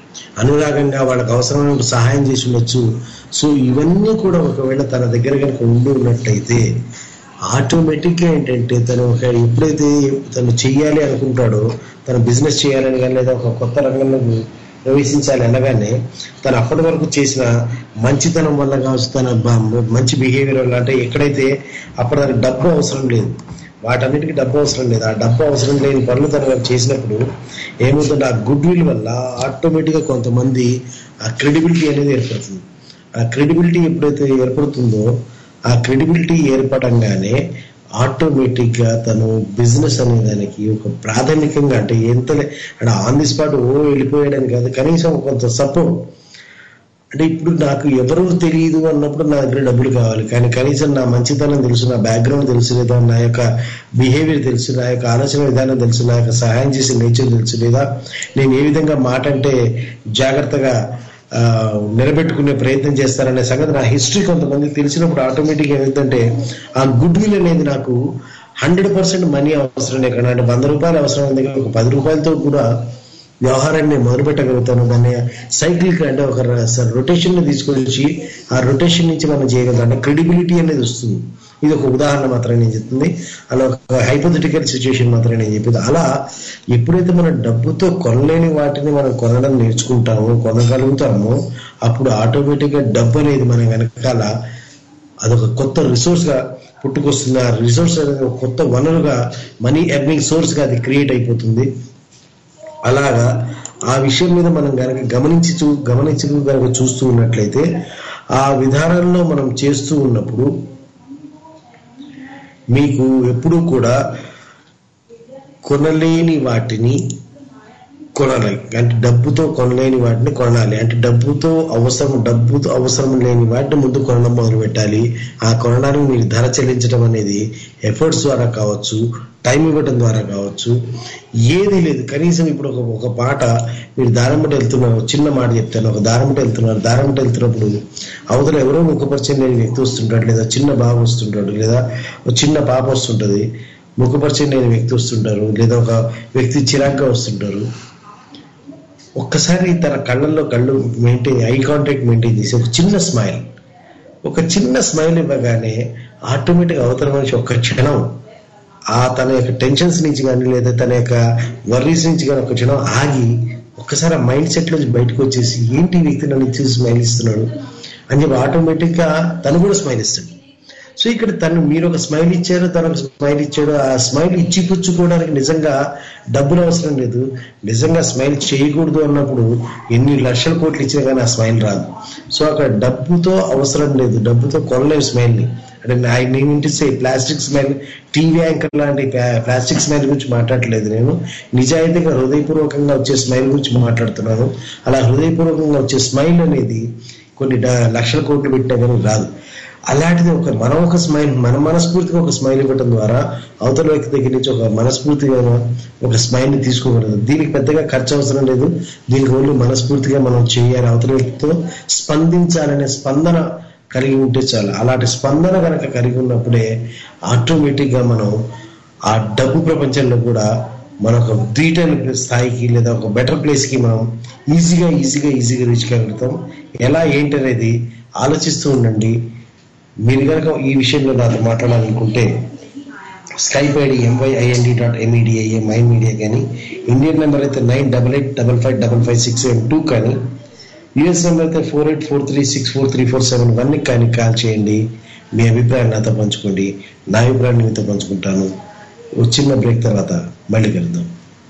అనురాగంగా వాళ్ళకి అవసరమైన సహాయం చేసి ఉండొచ్చు సో ఇవన్నీ కూడా ఒకవేళ తన దగ్గర కనుక ఉండి ఉన్నట్టయితే ఆటోమేటిక్గా ఏంటంటే తను ఒక ఎప్పుడైతే తను చెయ్యాలి అనుకుంటాడో తన బిజినెస్ చేయాలని కానీ లేదా ఒక కొత్త రంగంలో ప్రవేశించాలి అనగానే తను అప్పటి వరకు చేసిన మంచితనం వల్ల కావచ్చు తన బ- మంచి బిహేవియర్ వల్ల అంటే ఎక్కడైతే అప్పటి వరకు డబ్బు అవసరం లేదు వాటన్నిటికీ డబ్బు అవసరం లేదు ఆ డబ్బు అవసరం లేని పనులు తను కనుక చేసినప్పుడు ఏమవుతుంది ఆ గుడ్ విల్ వల్ల ఆటోమేటిక్గా కొంతమంది ఆ క్రెడిబిలిటీ అనేది ఏర్పడుతుంది ఆ క్రెడిబిలిటీ ఎప్పుడైతే ఏర్పడుతుందో ఆ క్రెడిబిలిటీ ఏర్పడంగానే ఆటోమేటిక్ గా తను బిజినెస్ అనే దానికి ఒక ప్రాథమికంగా అంటే ఎంత అంటే ఆన్ ది స్పాట్ ఓ వెళ్ళిపోయాడని కాదు కనీసం కొంత సపోర్ట్ అంటే ఇప్పుడు నాకు ఎవరు తెలియదు అన్నప్పుడు నా దగ్గర డబ్బులు కావాలి కానీ కనీసం నా మంచితనం తెలుసు నా బ్యాక్గ్రౌండ్ తెలుసు లేదా నా యొక్క బిహేవియర్ తెలుసు నా యొక్క ఆలోచన విధానం తెలుసు నా యొక్క సహాయం చేసే నేచర్ తెలుసు లేదా నేను ఏ విధంగా మాట అంటే జాగ్రత్తగా ఆ, నిలబెట్టుకునే ప్రయత్నం చేస్తారనే సంగతి నా హిస్టరీ కొంతమందికి తెలిసినప్పుడు ఆటోమేటిక్గా ఏమిటంటే ఆ గుడ్ విల్ అనేది నాకు హండ్రెడ్ పర్సెంట్ మనీ అవసరం లేకుండా అంటే వంద రూపాయలు అవసరం ఉంది కానీ ఒక పది రూపాయలతో కూడా వ్యవహారాన్ని మొదలు పెట్టగలుగుతాను దాన్ని సైకిల్ అంటే ఒక రొటేషన్ ని తీసుకొచ్చి ఆ రొటేషన్ నుంచి మనం చేయగలుగుతాం అంటే క్రెడిబిలిటీ అనేది వస్తుంది ఇది ఒక ఉదాహరణ మాత్రమే నేను చెప్తుంది అలా ఒక హైపోథెటికల్ సిచ్యుయేషన్ మాత్రమే నేను చెప్పింది అలా ఎప్పుడైతే మనం డబ్బుతో కొనలేని వాటిని మనం కొనడం నేర్చుకుంటామో కొనగలుగుతామో అప్పుడు ఆటోమేటిక్ గా డబ్బు అనేది మన వెనకాల అదొక కొత్త రిసోర్స్ గా పుట్టుకొస్తుంది ఆ రిసోర్స్ అనేది ఒక కొత్త వనరుగా మనీ ఎర్నింగ్ సోర్స్ గా అది క్రియేట్ అయిపోతుంది అలాగా ఆ విషయం మీద మనం గనక గమనించి చూ గమనించి గనక చూస్తూ ఉన్నట్లయితే ఆ విధానంలో మనం చేస్తూ ఉన్నప్పుడు మీకు ఎప్పుడూ కూడా కొనలేని వాటిని కొనాలి అంటే డబ్బుతో కొనలేని వాటిని కొనాలి అంటే డబ్బుతో అవసరం డబ్బుతో అవసరం లేని వాటిని ముందు కొనడం మొదలు పెట్టాలి ఆ కొనడానికి మీరు ధర చెల్లించడం అనేది ఎఫర్ట్స్ ద్వారా కావచ్చు టైం ఇవ్వడం ద్వారా కావచ్చు ఏది లేదు కనీసం ఇప్పుడు ఒక ఒక పాట మీరు దారం బట్టి వెళ్తున్నారు ఒక చిన్న మాట చెప్తాను ఒక దారం బట్టి వెళ్తున్నారు దారం బట్టి వెళ్తున్నప్పుడు అవతల ఎవరో ముఖపరిచయం లేని వ్యక్తి వస్తుంటాడు లేదా చిన్న బాబు వస్తుంటాడు లేదా ఒక చిన్న పాప వస్తుంటది ముఖపరిచయం లేని వ్యక్తి వస్తుంటారు లేదా ఒక వ్యక్తి చిరాగ్గా వస్తుంటారు ఒక్కసారి తన కళ్ళల్లో కళ్ళు మెయింటైన్ ఐ కాంటాక్ట్ మెయింటైన్ చేసి ఒక చిన్న స్మైల్ ఒక చిన్న స్మైల్ ఇవ్వగానే ఆటోమేటిక్ అవతల మనిషి ఒక్క క్షణం ఆ తన యొక్క టెన్షన్స్ నుంచి కానీ లేదా తన యొక్క వర్రీస్ నుంచి కానీ ఒక క్షణం ఆగి ఒక్కసారి ఆ మైండ్ సెట్ నుంచి బయటకు వచ్చేసి ఏంటి ఈ వ్యక్తి నన్ను చూసి స్మైల్ ఇస్తున్నాడు అని చెప్పి ఆటోమేటిక్ గా తను కూడా స్మైల్ ఇస్తాడు సో ఇక్కడ తను మీరు ఒక స్మైల్ ఇచ్చారు తను ఒక స్మైల్ ఇచ్చాడు ఆ స్మైల్ ఇచ్చి పుచ్చుకోవడానికి నిజంగా డబ్బులు అవసరం లేదు నిజంగా స్మైల్ చేయకూడదు అన్నప్పుడు ఎన్ని లక్షల కోట్లు ఇచ్చినా కానీ ఆ స్మైల్ రాదు సో అక్కడ డబ్బుతో అవసరం లేదు డబ్బుతో కొనలేము స్మైల్ ని అంటే ఐ నేను say plastic smile TV anchor లాంటి ప్లాస్టిక్ స్మైల్ గురించి మాట్లాడలేదు నేను నిజాయితీగా హృదయపూర్వకంగా వచ్చే స్మైల్ గురించి మాట్లాడుతున్నాను అలా హృదయపూర్వకంగా వచ్చే స్మైల్ అనేది కొన్ని డ- లక్షల కోట్లు పెట్టినా కానీ రాదు అలాంటిది ఒక మనం ఒక స్మైల్ మన మనస్ఫూర్తిగా ఒక స్మైల్ ఇవ్వడం ద్వారా అవతల వ్యక్తి దగ్గర నుంచి ఒక మనస్ఫూర్తిగా ఒక స్మైల్ ని తీసుకోగలదు దీనికి పెద్దగా ఖర్చు అవసరం లేదు దీనికి ఓన్లీ మనస్ఫూర్తిగా మనం చేయాలి అవతల వ్యక్తితో స్పందించాలనే స్పందన కలిగి ఉంటే చాలు అలాంటి స్పందన కనుక కలిగి ఉన్నప్పుడే ఆటోమేటిక్ గా మనం ఆ డబ్బు ప్రపంచంలో కూడా మన ఒక డీటెయిల్ స్థాయికి లేదా ఒక బెటర్ ప్లేస్ కి మనం ఈజీగా ఈజీగా ఈజీగా రీచ్ కాగలుగుతాం ఎలా ఏంటి అనేది ఆలోచిస్తూ ఉండండి మీరు కనుక ఈ విషయంలో నాతో మాట్లాడాలనుకుంటే Skype ID M Y I N D dot M E D I A Mind Media కానీ ఇండియన్ నెంబర్ అయితే nine double eight double five double five six seven two కానీ యుఎస్ నెంబర్ అయితే four eight four three six four three four seven one కానీ కాల్ చేయండి మీ అభిప్రాయాన్ని నాతో పంచుకోండి నా అభిప్రాయాన్ని మీతో పంచుకుంటాను ఒక చిన్న బ్రేక్ తర్వాత మళ్ళీ కలుద్దాం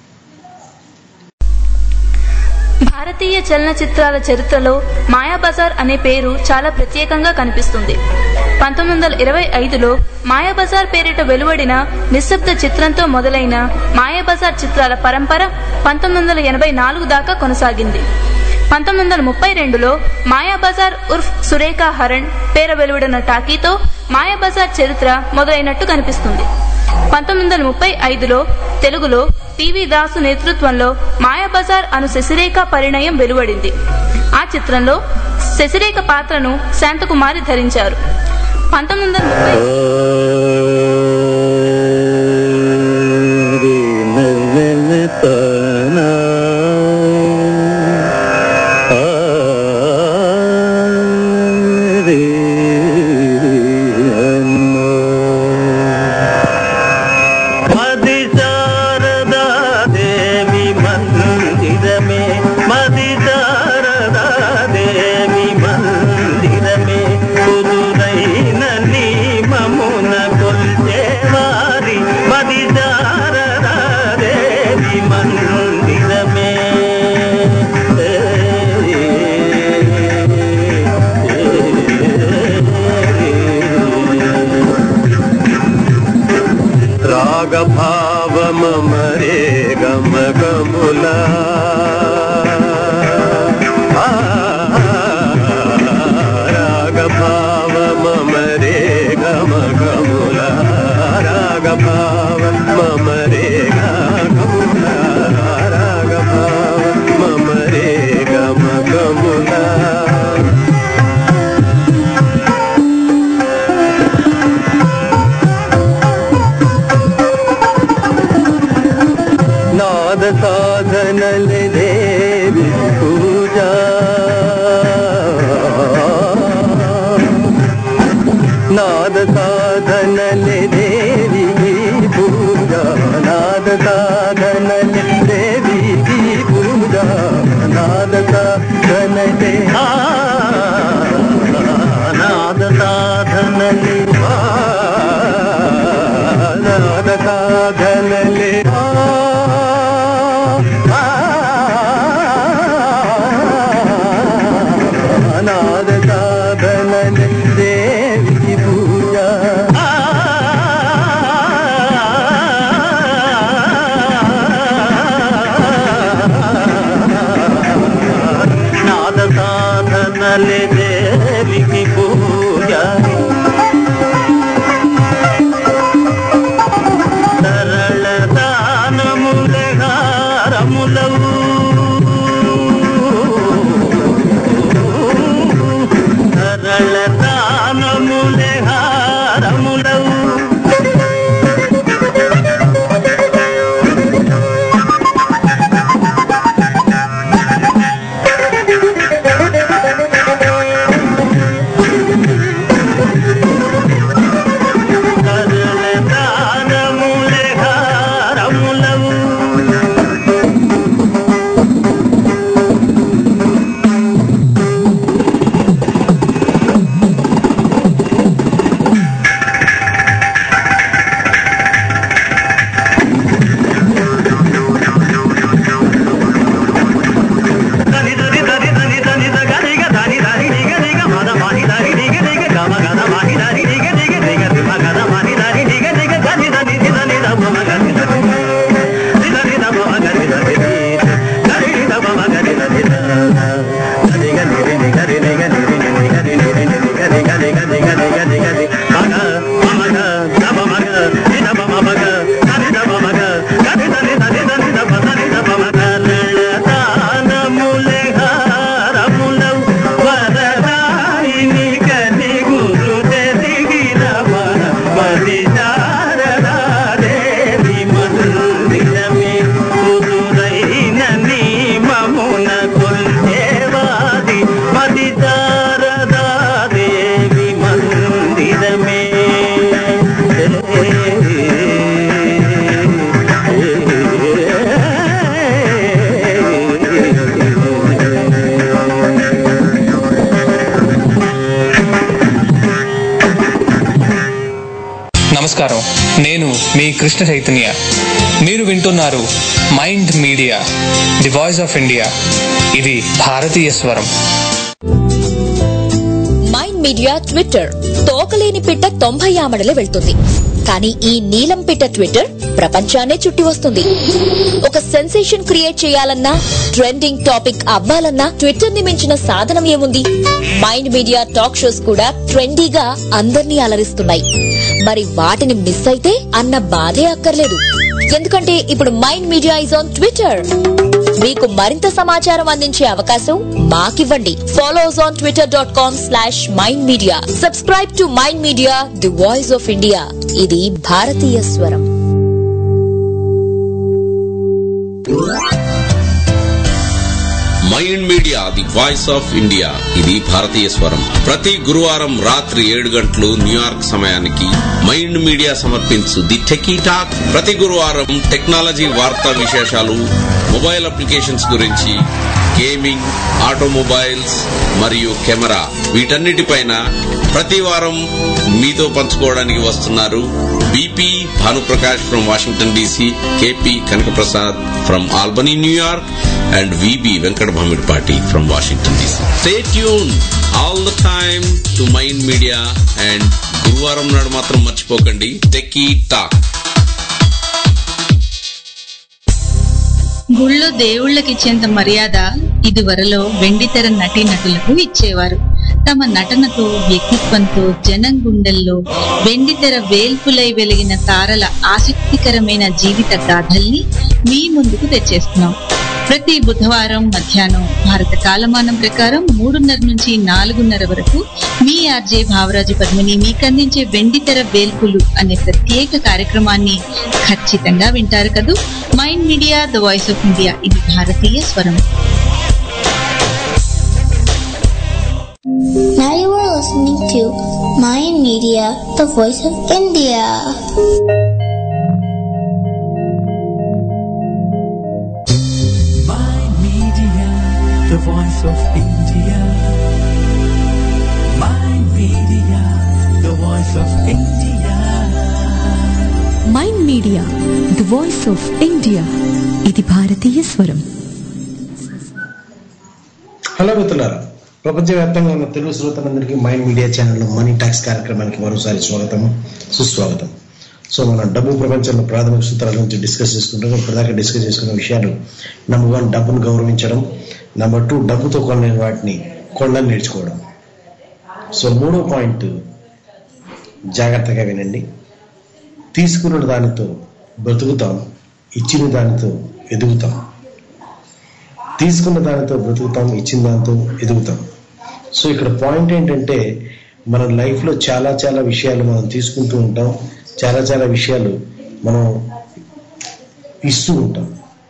భారతీయ చలనచిత్రాల చరిత్రలో మాయాబజార్ అనే పేరు చాలా ప్రత్యేకంగా కనిపిస్తుంది పంతొమ్మిది వందల ఇరవై ఐదులో మాయాబజార్ పేరిట వెలువడిన నిశ్శబ్ద చిత్రంతో మొదలైన మాయాబజార్ చిత్రాల పరంపర పంతొమ్మిది వందల ఎనభై నాలుగు దాకా కొనసాగింది పంతొమ్మిది వందల ముప్పై రెండులో మాయాబజార్ ఉర్ఫ్ సురేఖా హరణ్ పేర వెలువడిన టాకీతో మాయాబజార్ చరిత్ర మొదలైనట్టు కనిపిస్తుంది పంతొమ్మిది వందల ముప్పై ఐదులో తెలుగులో పివి దాసు నేతృత్వంలో మాయాబజార్ అను శశిరేఖ పరిణయం వెలువడింది ఆ చిత్రంలో శశిరేఖ పాత్రను శాంతకుమారి ధరించారు పంతొమ్మిది వందల ముప్పై ಸಾಧನಲೆ ಆ, ನಾದ ಸಾಧನಲೆ ಆ, ನಾದ ಸಾಧನಲೆ ಆ, ಆ, ನಾದ ಸಾಧನಲೆ ದೇವಿಗೆ ಪೂಜಾ నాద సాధనలే దేవికి పూజ సరళ దానములే హారములవు సరళ దానములే హారములవు సరళ దానములే హారములవు దానములే హారములవు వరదాయిని కని గురు తెదిగిన మన మది శారదా దేవి మందిరమే కుదురైన నియమమున కొల్చేవాది మది శారదా దేవి మందిరమే నమస్కారం నేను మీ కృష్ణ చైతన్య మీరు వింటున్నారు Mind media the voice of India ఇది భారతీయ స్వరం మైండ్ మీడియా ట్విట్టర్ తోకలేని పిట్ట తొంభై ఆమడలే వెళ్తుంది కానీ ఈ నీలం పిట్ట ట్విట్టర్ ప్రపంచాన్నే చుట్టి వస్తుంది ఒక సెన్సేషన్ క్రియేట్ చేయాలన్నా ట్రెండింగ్ టాపిక్ అవ్వాలన్నా ట్విట్టర్ ని మించిన సాధనం ఏముంది మైండ్ మీడియా టాక్ షోస్ కూడా ట్రెండీగా అందర్నీ అలరిస్తున్నాయి మరి వాటిని మిస్ అయితే అన్న బాధే అక్కర్లేదు ఎందుకంటే ఇప్పుడు mind media is on Twitter మీకు మరింత సమాచారం అందించే అవకాశం మాకివ్వండి follow us on Twitter dot com slash mind media subscribe to mind media the voice of India ఇది భారతీయ స్వరం mind media the voice of India ఇది భారతీయ స్వరం ప్రతి గురువారం రాత్రి ఏడు గంటలు న్యూయార్క్ సమయానికి మైండ్ మీడియా సమర్పించు ది టెకీ టాక్ ప్రతి గురువారం టెక్నాలజీ వార్తా విశేషాలు మొబైల్ అప్లికేషన్స్ గురించి గేమింగ్ ఆటోమొబైల్స్ మరియు కెమెరా వీటన్నిటిపైన ప్రతి వారం మీతో పంచుకోవడానికి వస్తున్నారు BP Bhanuprakash from Washington DC KP Kanakaprasad from Albany New York and VB Venkat Bhamirpati from Washington DC. Stay tuned all the time to Mind Media and గురువారం నాడు మాత్రం మర్చిపోకండి టెక్కీ టాక్ గుళ్ళో దేవుళ్ళకిచ్చేంత మర్యాద ఇదివరలో వెండితెర నటీ నటులకు ఇచ్చేవారు తమ నటనతో వ్యక్తిత్వంతో జనం గుండెల్లో వెండితెర వేల్పులై వెలిగిన తారల ఆసక్తికరమైన జీవిత గాథల్ని మీ ముందుకు తెచ్చేస్తున్నాం ప్రతి బుధవారం మధ్యాహ్నం భారత కాలమానం ప్రకారం మూడున్నర నుంచి నాలుగున్నర వరకు మీ ఆర్జే భావరాజు పద్మిని మీకు అందించే వెండితెర వేల్పులు అనే ప్రత్యేక కార్యక్రమాన్ని ఖచ్చితంగా వింటారు కదూ mind media the voice of India ఇది భారతీయ స్వరం Now you are listening to Mayan Media, the voice of India. Mind Media, the voice of India. Media the voice of India ఇది భారతీయ స్వరం హలో మిత్రులారా ప్రపంచవ్యాప్తంగా ఉన్న తెలుగు శ్రోతలందరికీ మైండ్ మీడియా ఛానల్లో మనీ ట్యాక్స్ కార్యక్రమానికి మరోసారి స్వాగతం సుస్వాగతం సో మనం డబ్బు ప్రపంచంలో ప్రాథమిక సూత్రాల నుంచి డిస్కస్ చేసుకుంటాం ఇప్పటిదాకా డిస్కస్ చేసుకున్న విషయాలు నెంబర్ వన్ డబ్బును గౌరవించడం నెంబర్ టూ డబ్బుతో కొనలేని వాటిని కొనడం నేర్చుకోవడం సో మూడో పాయింట్ జాగ్రత్తగా వినండి తీసుకున్న దానితో బ్రతుకుతాం ఇచ్చిన దానితో ఎదుగుతాం తీసుకున్న దానితో బ్రతుకుతాం ఇచ్చిన దానితో ఎదుగుతాం సో ఇక్కడ పాయింట్ ఏంటంటే మన లైఫ్లో చాలా చాలా విషయాలు మనం తీసుకుంటూ ఉంటాం చాలా చాలా విషయాలు మనం ఇస్తూ ఉంటాం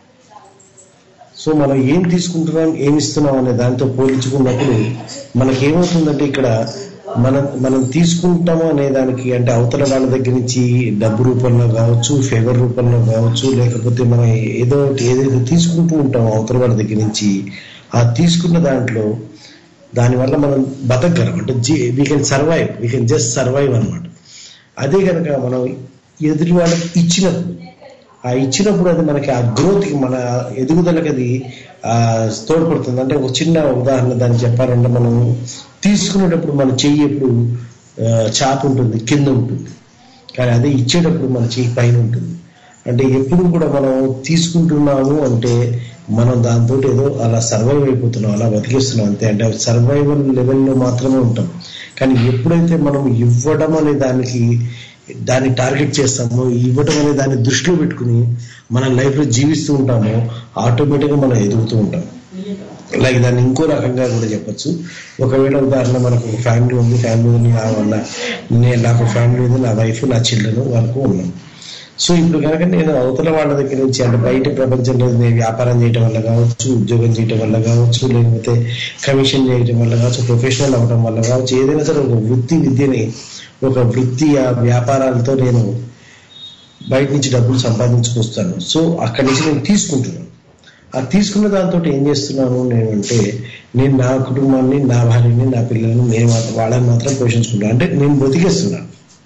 సో మనం ఏం తీసుకుంటున్నాం ఏమి ఇస్తున్నాం అనే దాంతో పోల్చుకున్నప్పుడు మనకి ఏమవుతుందంటే ఇక్కడ మనం మనం తీసుకుంటాము అనే దానికి అంటే అవతల వాళ్ళ దగ్గర నుంచి డబ్బు రూపంలో కావచ్చు ఫేవర్ రూపంలో కావచ్చు లేకపోతే మనం ఏదో ఒకటి ఏదైతే తీసుకుంటూ ఉంటామో అవతల వాళ్ళ దగ్గర నుంచి ఆ తీసుకున్న దాంట్లో దానివల్ల మనం బతకగలం అంటే జీ we can survive we can just survive అనమాట అదే కనుక మనం ఎదుటి వాళ్ళకి ఇచ్చినప్పుడు ఆ ఇచ్చినప్పుడు అది మనకి ఆ గ్రోత్కి మన ఎదుగుదలకి అది ఆ, తోడ్పడుతుంది అంటే ఒక చిన్న ఉదాహరణ దాన్ని చెప్పాలంటే మనం తీసుకునేటప్పుడు మన చెయ్యి ఎప్పుడు ఆ, చాపు ఉంటుంది కింద ఉంటుంది కానీ అదే ఇచ్చేటప్పుడు మన చెయ్యి పైన ఉంటుంది అంటే ఎప్పుడు కూడా మనం తీసుకుంటున్నాము అంటే మనం దాంతో ఏదో అలా సర్వైవ్ అయిపోతున్నాం అలా బతికిస్తున్నాం అంతే అంటే సర్వైవల్ లెవెల్లో మాత్రమే ఉంటాం కానీ ఎప్పుడైతే మనం ఇవ్వడం అనే దానికి దాన్ని టార్గెట్ చేస్తామో ఇవ్వటం అనే దాన్ని దృష్టిలో పెట్టుకుని మన లైఫ్లో జీవిస్తూ ఉంటామో ఆటోమేటిక్గా మనం ఎదుగుతూ ఉంటాం లైక్ దాన్ని ఇంకో రకంగా కూడా చెప్పొచ్చు ఒకవేళ ఉదాహరణ మనకు ఒక ఫ్యామిలీ ఉంది ఫ్యామిలీ ఉంది నా వల్ల నేను నాకు ఫ్యామిలీ ఉంది నా వైఫ్ నా చిల్డ్రన్ వరకు ఉన్నాం సో ఇప్పుడు కనుక నేను అవతల వాళ్ళ దగ్గర నుంచి అంటే బయట ప్రపంచంలో నేను వ్యాపారం చేయడం వల్ల కావచ్చు ఉద్యోగం చేయడం వల్ల కావచ్చు లేకపోతే కమిషన్ చేయడం వల్ల కావచ్చు ప్రొఫెషనల్ అవ్వడం వల్ల కావచ్చు ఏదైనా సరే ఒక వృత్తి విద్యని ఒక వృత్తి ఆ వ్యాపారాలతో నేను బయట నుంచి డబ్బులు సంపాదించుకొస్తాను సో అక్కడి నుంచి నేను తీసుకుంటున్నాను ఆ తీసుకున్న దాంతో ఏం చేస్తున్నాను నేను అంటే నేను నా కుటుంబాన్ని నా భార్యని నా పిల్లల్ని నేను మాత్రం వాళ్ళని మాత్రం పోషించుకుంటాను అంటే నేను బతికేస్తున్నాను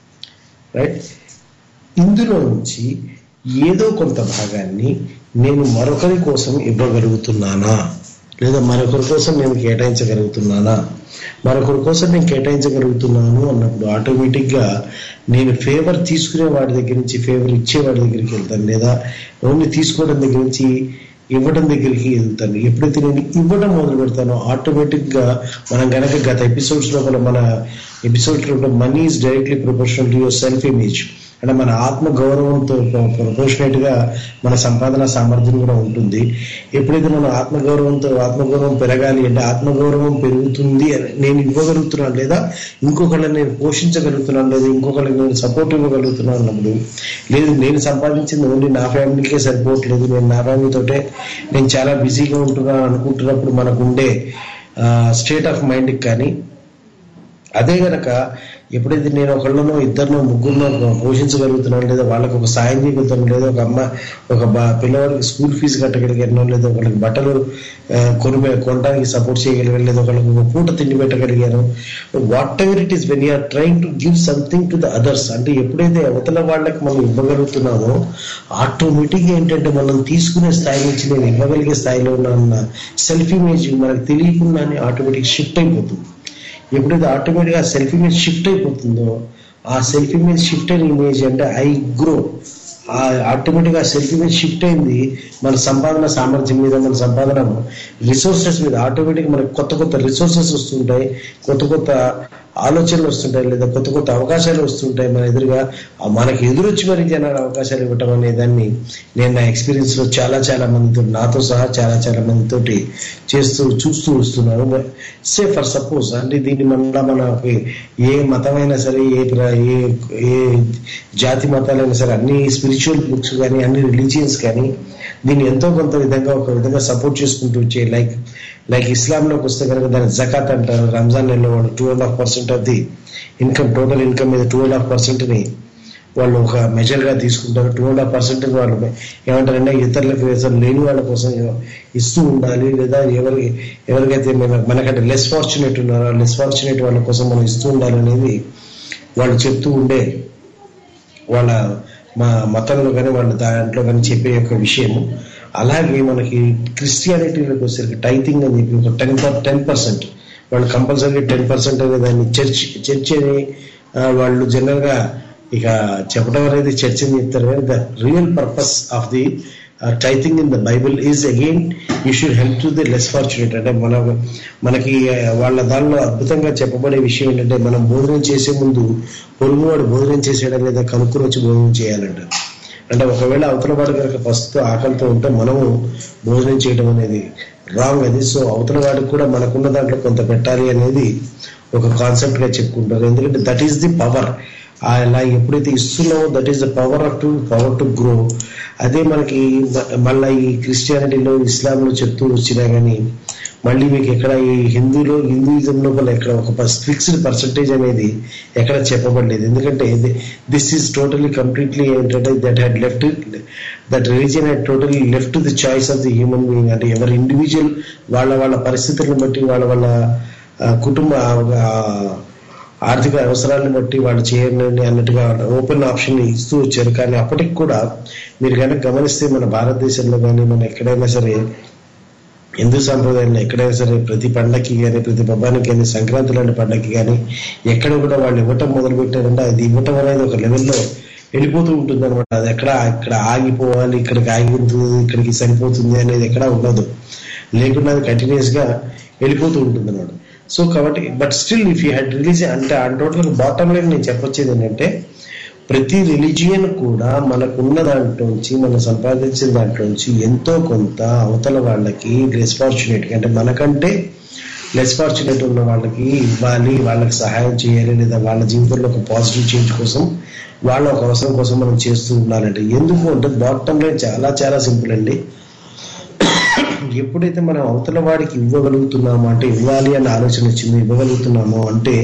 రైట్ ఇందులో నుంచి ఏదో కొంత భాగాన్ని నేను మరొకరి కోసం ఇవ్వగలుగుతున్నానా లేదా మరొకరి కోసం నేను కేటాయించగలుగుతున్నానా మరొకరి కోసం నేను కేటాయించగలుగుతున్నాను అన్నప్పుడు ఆటోమేటిక్గా నేను ఫేవర్ తీసుకునే వాడి దగ్గర నుంచి ఫేవర్ ఇచ్చే వాడి దగ్గరికి వెళ్తాను లేదా ఓన్లీ తీసుకోవడం దగ్గర నుంచి ఇవ్వడం దగ్గరికి వెళ్తాను ఎప్పుడైతే నేను ఇవ్వడం మొదలు పెడతానో ఆటోమేటిక్గా మనం కనుక గత ఎపిసోడ్స్ లోపల మన ఎపిసోడ్స్ లోపల money is directly proportional to your self image అంటే మన ఆత్మ గౌరవంతో ప్రొపోర్షనేట్ గా మన సంపాదన సామర్థ్యం కూడా ఉంటుంది ఎప్పుడైతే మనం ఆత్మగౌరవంతో ఆత్మగౌరవం పెరగాలి అంటే ఆత్మగౌరవం పెరుగుతుంది అని నేను ఇవ్వగలుగుతున్నాను లేదా ఇంకొకళ్ళని నేను పోషించగలుగుతున్నాను లేదా ఇంకొకళ్ళకి నేను సపోర్ట్ ఇవ్వగలుగుతున్నాను అన్నప్పుడు లేదు నేను సంపాదించింది ఓన్లీ నా ఫ్యామిలీకే సరిపోవట్లేదు నేను నా ఫ్యామిలీతోటే నేను చాలా బిజీగా ఉంటున్నాను అనుకుంటున్నప్పుడు మనకు ఉండే స్టేట్ ఆఫ్ మైండ్కి కానీ అదే గనక ఎప్పుడైతే నేను ఒకళ్ళనో ఇద్దరినో ముగ్గురునో పోషించగలుగుతున్నాను లేదా వాళ్ళకి ఒక సాయం చేయగలుగుతాను లేదా ఒక అమ్మ ఒక బా- పిల్లవాడికి స్కూల్ ఫీజు కట్టగలిగాను లేదా ఒకళ్ళకి బట్టలు ఆ, కొని కొనడానికి సపోర్ట్ చేయగలిగాను లేదా ఒకళ్ళకి ఒక పూట తిండి పెట్టగలిగాను what it is when you are trying to give something to the others అంటే ఎప్పుడైతే అవతల వాళ్ళకి మనం ఇవ్వగలుగుతున్నామో ఆటోమేటిక్గా ఏంటంటే మనం తీసుకునే స్థాయి నుంచి నేను ఇవ్వగలిగే స్థాయిలో ఉన్న సెల్ఫ్ ఇమేజ్ మనకు తెలియకుండానే ఆటోమేటిక్ షిఫ్ట్ అయిపోతుంది ఎప్పుడైతే ఆటోమేటిక్గా సెల్ఫ్ ఇమేజ్ షిఫ్ట్ అయిపోతుందో ఆ సెల్ఫ్ ఇమేజ్ షిఫ్ట్ అయిన ఇమేజ్ అంటే ఐ గ్రో ఆ ఆటోమేటిక్గా సెల్ఫ్ ఇమేజ్ షిఫ్ట్ అయింది మన సంపాదన సామర్థ్యం మీద మన సంపాదన రిసోర్సెస్ మీద ఆటోమేటిక్ మనకు కొత్త కొత్త రిసోర్సెస్ వస్తుంటాయి కొత్త కొత్త ఆలోచనలు వస్తుంటాయి లేదా కొత్త కొత్త అవకాశాలు వస్తుంటాయి మన ఎదురుగా ఆ మనకి ఎదురొచ్చి మరి జనాలు అవకాశాలు ఇవ్వటం అనే దాన్ని నేను నా ఎక్స్పీరియన్స్ లో చాలా చాలా మందితో నాతో సహా చాలా చాలా మందితోటి చేస్తూ చూస్తూ వస్తున్నాను సే ఫర్ సపోజ్ అంటే దీన్ని మన మనకి ఏ మతమైనా సరే ఏ ప్ర- ఏ ఏ జాతి మతాలైనా సరే అన్ని స్పిరిచువల్ బుక్స్ కానీ అన్ని రిలీజియన్స్ కానీ దీన్ని ఎంతో కొంత విధంగా ఒక విధంగా సపోర్ట్ చేసుకుంటూ వచ్చే లైక్ లైక్ ఇస్లాంలోకి వస్తే కనుక దాన్ని జకాత్ అంటారు రంజాన్ నెలలో వాళ్ళు two and half percent of the income total income మీద టూ అండ్ హాఫ్ పర్సెంట్ని వాళ్ళు ఒక మెజర్ గా తీసుకుంటారు టూ అండ్ హాఫ్ పర్సెంట్ వాళ్ళు ఏమంటారంటే ఇతరులకు అసలు లేని వాళ్ళ కోసం ఇస్తూ ఉండాలి లేదా ఎవరికి ఎవరికైతే మన- మనకంటే లెస్ ఫార్చునేట్ ఉన్నారో లెస్ ఫార్చునేట్ వాళ్ళ కోసం మనం ఇస్తూ ఉండాలి అనేది వాళ్ళు చెప్తూ ఉండే వాళ్ళ మా మతంలో కానీ వాళ్ళ దాంట్లో కానీ చెప్పే యొక్క విషయము అలాగే మనకి క్రిస్టియానిటీలోకి వచ్చేసరికి టైతింగ్ అని చెప్పి ఒక టెన్ టెన్ పర్సెంట్ వాళ్ళు కంపల్సరీ టెన్ పర్సెంట్ అనే దాన్ని చర్చ్ చర్చ్ అని ఆ, వాళ్ళు జనరల్ గా ఇక చెప్పడం అనేది చర్చ్ అని చెప్తారు కానీ the real purpose of the tithing in the Bible is again you should help to the less fortunate అంటే మన మనకి ఆ, వాళ్ళ దానిలో అద్భుతంగా చెప్పబడే విషయం ఏంటంటే మనం భోజనం చేసే ముందు పొరుగువాడు భోజనం చేసేయడం లేదా కనుక్కుని వచ్చి భోజనం చేయాలంటారు అంటే ఒకవేళ అవతల వాడు కనుక ఫస్ట్ ఆకలితో ఉంటే మనము భోజనం చేయడం అనేది రాంగ్ అది సో అవతల వాడికి కూడా మనకున్న దాంట్లో కొంత పెట్టాలి అనేది ఒక కాన్సెప్ట్ గా చెప్పుకుంటారు ఎందుకంటే దట్ ఈస్ ది పవర్ అలా ఎప్పుడైతే ఇస్తున్నామో that is the power of to power to grow అదే మనకి మ- మళ్ళా ఈ క్రిస్టియానిటీలో ఇస్లాంలో చెప్తూ వచ్చినా కానీ మళ్ళీ మీకు ఎక్కడ ఈ హిందూలో హిందూయిజం లోపల ఎక్కడ ఒక ఫిక్స్డ్ పర్సంటేజ్ అనేది ఎక్కడ చెప్పబడలేదు ఎందుకంటే దిస్ ఈస్ టోటలీ కంప్లీట్లీ ఏంటంటే that had left that religion had totally left the choice of the human being అంటే ఎవరి ఇండివిజువల్ వాళ్ళ వాళ్ళ పరిస్థితులను బట్టి వాళ్ళ వాళ్ళ ఆ, కుటుంబ ఆ, ఆర్థిక అవసరాలను బట్టి వాళ్ళు చేయండి అన్నట్టుగా ఓపెన్ ఆప్షన్ ఇస్తూ వచ్చారు కానీ అప్పటికి కూడా మీరు కనుక గమనిస్తే మన భారతదేశంలో కానీ మన ఎక్కడైనా సరే హిందూ సాంప్రదాయంలో ఎక్కడైనా సరే ప్రతి పండగకి కానీ ప్రతి పబ్బానికి కానీ సంక్రాంతి లాంటి పండగకి కానీ ఎక్కడ కూడా వాళ్ళు ఇవ్వటం మొదలు పెట్టారంటే అది ఇవ్వటం అనేది ఒక లెవెల్లో వెళ్ళిపోతూ ఉంటుంది అనమాట అది ఎక్కడ ఇక్కడ ఆగిపోవాలి ఇక్కడికి ఆగిపోతుంది ఇక్కడికి సరిపోతుంది అనేది ఎక్కడ ఉండదు లేకుండా అది కంటిన్యూస్ గా వెళ్ళిపోతూ ఉంటుంది అనమాట సో కాబట్టి but still if you had release అంటే ఆ టోటల్ బాటమ్ లైన్ నేను చెప్పొచ్చేది ఏంటంటే ప్రతి రిలీజియన్ కూడా మనకున్న దాంట్లోంచి మనం సంపాదించిన దాంట్లోంచి ఎంతో కొంత అవతల వాళ్ళకి లెస్ ఫార్చునేట్ అంటే మనకంటే లెస్ ఫార్చునేట్ ఉన్న వాళ్ళకి ఇవ్వాలి వాళ్ళకి సహాయం చేయాలి లేదా వాళ్ళ జీవితంలో ఒక పాజిటివ్ చేంజ్ కోసం వాళ్ళ ఒక అవసరం కోసం మనం చేస్తూ ఉండాలంటే ఎందుకు అంటే బాటమ్ లైన్ చాలా చాలా సింపుల్ అండి ఎప్పుడైతే మనం అవతల వాడికి ఇవ్వగలుగుతున్నామో అంటే ఇవ్వాలి అనే ఆలోచన వచ్చింది ఇవ్వగలుగుతున్నామో అంటే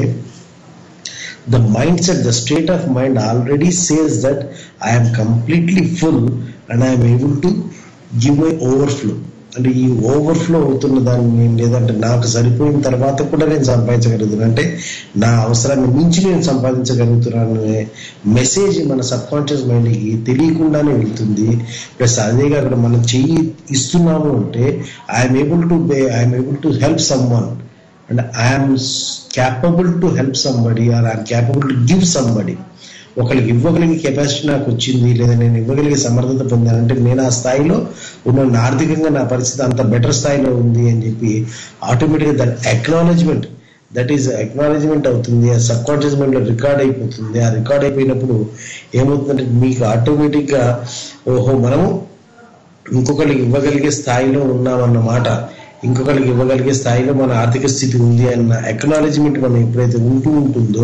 the mindset, the state of mind already says that I am completely full and I am able to give my overflow. అంటే ఈ ఓవర్ఫ్లో అవుతున్న దాన్ని లేదంటే నాకు సరిపోయిన తర్వాత కూడా నేను సంపాదించగలుగుతున్నాను అంటే నా అవసరాన్ని మించి నేను సంపాదించగలుగుతున్నాను అనే మెసేజ్ మన సబ్ కాన్షియస్ మైండ్కి తెలియకుండానే వెళ్తుంది ప్లస్ అదే కాకుండా మనం చెయ్యి ఇస్తున్నాము అంటే I'm able to I'm able to help some and I'm capable to help somebody or I'm capable to give somebody ఒకరికి ఇవ్వగలిగే కెపాసిటీ నాకు వచ్చింది లేదా నేను ఇవ్వగలిగే సమర్థత పొందానంటే నేను ఆ స్థాయిలో ఉన్న ఆర్థికంగా నా పరిస్థితి అంత బెటర్ స్థాయిలో ఉంది అని చెప్పి ఆటోమేటిక్గా that acknowledgement that is acknowledgement అవుతుంది ఆ సబ్ కాన్షియస్ మైండ్ లో రికార్డ్ అయిపోతుంది ఆ రికార్డ్ అయిపోయినప్పుడు ఏమవుతుందంటే మీకు ఆటోమేటిక్ గా ఓహో మనము ఇంకొకరికి ఇవ్వగలిగే స్థాయిలో ఉన్నామన్నమాట ఇంకొకరికి ఇవ్వగలిగే స్థాయిలో మన ఆర్థిక స్థితి ఉంది అన్న అక్నాలజ్మెంట్ మనం ఎప్పుడైతే ఉంటూ ఉంటుందో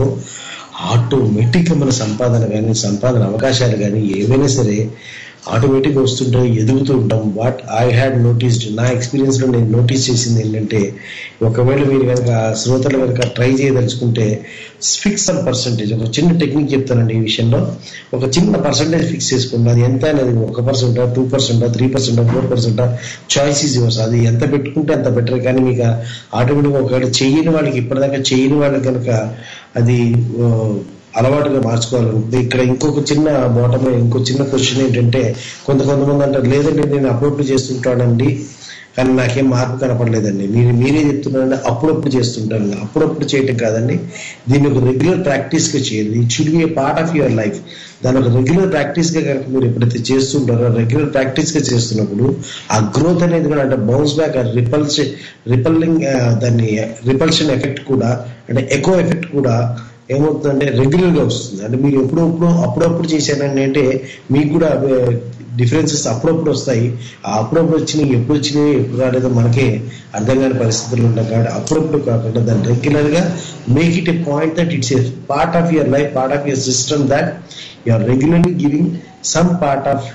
ఆటోమేటిక్గా మన సంపాదన కానీ సంపాదన అవకాశాలు కానీ ఏవైనా సరే ఆటోమేటిక్గా వస్తుంటాయి ఎదుగుతూ ఉంటాం వాట్ ఐ హ్యాడ్ నోటీస్డ్ నా ఎక్స్పీరియన్స్ లో నేను నోటీస్ చేసింది ఏంటంటే ఒకవేళ మీరు కనుక శ్రోతలు కనుక ట్రై చేయదలుచుకుంటే ఫిక్స్ సమ్ పర్సంటేజ్ ఒక చిన్న టెక్నిక్ చెప్తానండి ఈ విషయంలో ఒక చిన్న పర్సంటేజ్ ఫిక్స్ చేసుకోండి అది ఎంత అనేది ఒక percent two percent three percent four percent choice is yours అది ఎంత పెట్టుకుంటే అంత బెటర్ కానీ మీకు ఆటోమేటిక్గా ఒకవేళ చేయని వాళ్ళకి ఇప్పటిదాకా చేయని వాళ్ళకి కనుక అది ఆ, అలవాటుగా మార్చుకోవాలనుకుంటే ఇక్కడ ఇంకొక చిన్న బాటమ్ ఇంకో చిన్న క్వశ్చన్ ఏంటంటే కొంత కొంతమంది అంటారు లేదండి నేను అప్పుడప్పుడు చేస్తుంటానండి కానీ నాకేం మార్పు కనపడలేదండి మీరు మీరే చెప్తున్నారంటే అప్పుడప్పుడు చేస్తుంటాను అప్పుడప్పుడు చేయటం కాదండి దీన్ని ఒక రెగ్యులర్ ప్రాక్టీస్ గా చేయండి it should be a part of your life దాని ఒక రెగ్యులర్ ప్రాక్టీస్ గా కనుక మీరు ఎప్పుడైతే చేస్తుంటారో రెగ్యులర్ ప్రాక్టీస్ గా చేస్తున్నప్పుడు ఆ గ్రోత్ అనేది కూడా అంటే బౌన్స్ బ్యాక్ రిపల్స్ రిపల్లింగ్ దాన్ని రిపల్షన్ ఎఫెక్ట్ కూడా అంటే ఎకో ఎఫెక్ట్ కూడా ఏమవుతుందంటే రెగ్యులర్ గా వస్తుంది అంటే మీరు ఎప్పుడప్పుడు అప్పుడప్పుడు చేశానండి అంటే మీకు కూడా డిఫరెన్సెస్ అప్పుడప్పుడు వస్తాయి ఆ అప్పుడప్పుడు వచ్చినాయి ఎప్పుడు వచ్చినాయి ఎప్పుడు రాలేదో మనకే అర్థం కాని పరిస్థితులు ఉంటాం కాబట్టి అప్పుడప్పుడు కాకుండా దాన్ని రెగ్యులర్ గా make it a point that it's a part of your life part of your system that you are regularly giving some part of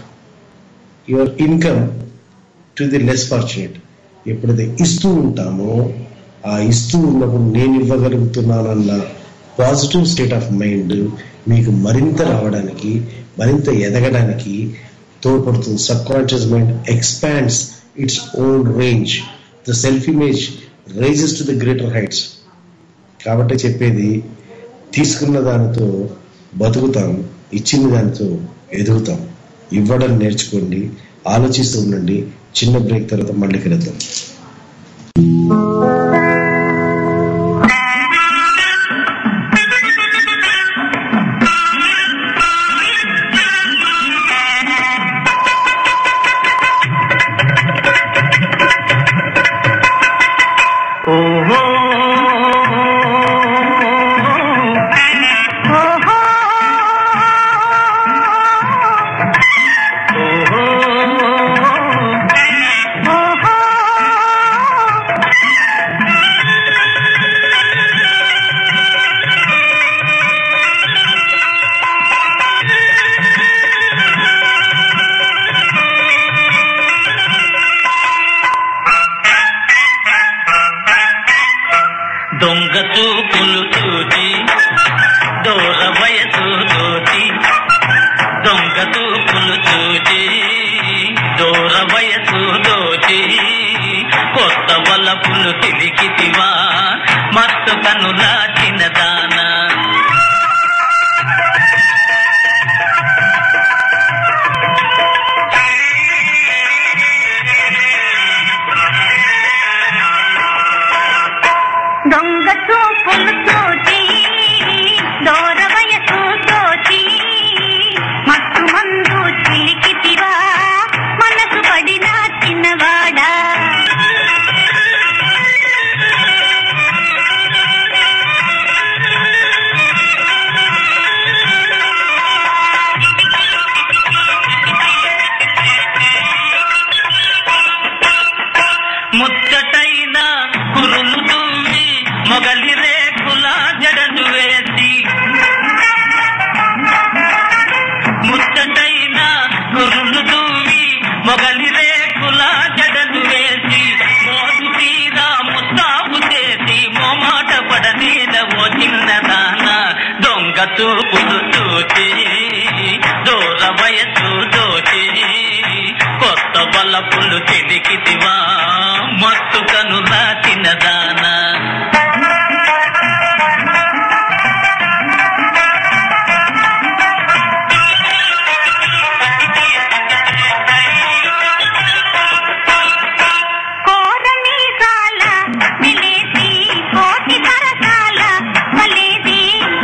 your income to the less fortunate ఎప్పుడైతే ఇస్తూ ఉంటామో ఆ ఇస్తూ ఉన్నప్పుడు నేను ఇవ్వగలుగుతున్నానన్న పాజిటివ్ స్టేట్ ఆఫ్ మైండ్ మీకు మరింత రావడానికి మరింత ఎదగడానికి తోడ్పడుతుంది subconscious mind expands its own range the self image rises to the greater heights కాబట్టి చెప్పేది తీసుకున్న దానితో బతుకుతాం ఇచ్చిన దానితో ఎదుగుతాం ఇవ్వడం నేర్చుకోండి ఆలోచిస్తూ ఉండండి చిన్న బ్రేక్ తర్వాత మళ్ళీ కలుద్దాం దొంగ చూపులు చూచి దూర వయసు దోచి దొంగ చూపులు చూచి దూర వయసు దోచి కొత్త వలపులు తిరిగితివా మత్తు కనుల చిన్నదానా దొంగ చూపులు చూచి దూర వయసు తోచి మత్తు మందు చిలికితివా మనసు పడిన చిన్నవాడా ముచ్చటైన కురులు దువ్వి మొగలి రేకుల జడలు వేసి ముచ్చటైన కురులు దువ్వి మొగలి రేకుల జడలు వేసి మోదు తీరా ముస్తాబు చేసి మోమాట పడనీద ఓ చిన్నదాన దొంగ చూపులు చూచి దూర వయసు దోచి కొత్త బలపులు చెలికితివా మత్తు కనుల చిన్నదానా కోరమీసాల మిలేసి కోటి సరసాల మలేది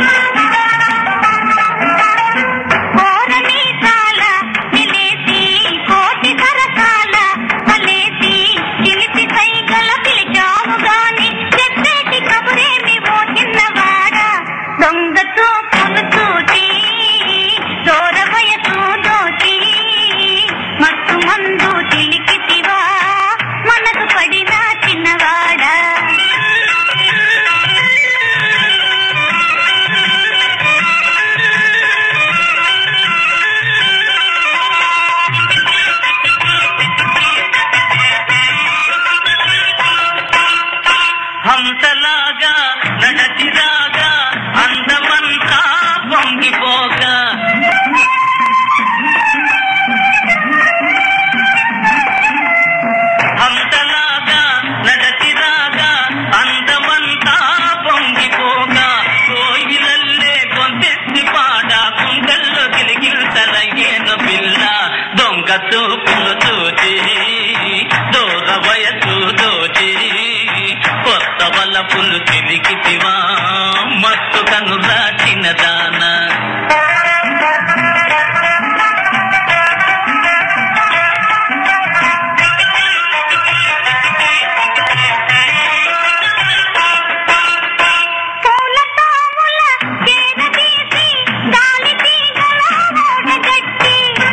కోరమీసాల మిలేసి కోటి సరసాల మలేసి చిలిపి సైగల పిలిచావు గాని చెప్పేటి కబురేమి ఓ చిన్నవాడా దొంగ చూపులు చూచి దూర వయసు దోచి మత్తు మందు చిలికితివా మనసు పడిన చిన్నవాడా హంసలాగా నడచిరాగా అందమంతా పొంగిపోగా హంసలాగా నడచిరాగా అందమంతా పొంగిపోగా కోయిలల్లే గొంతెత్తి పాడ కుండల్లో గిలిగిల్తల ఏను పిల్ల దొంగ చూపులు చూచి దూర వయసు దోచి కొత్త వలపులు తిరిగితివా మత్తు కనుల చిన్నదానా పూల తావుల చేద తీసి గాలి తీగల ఓడగట్టి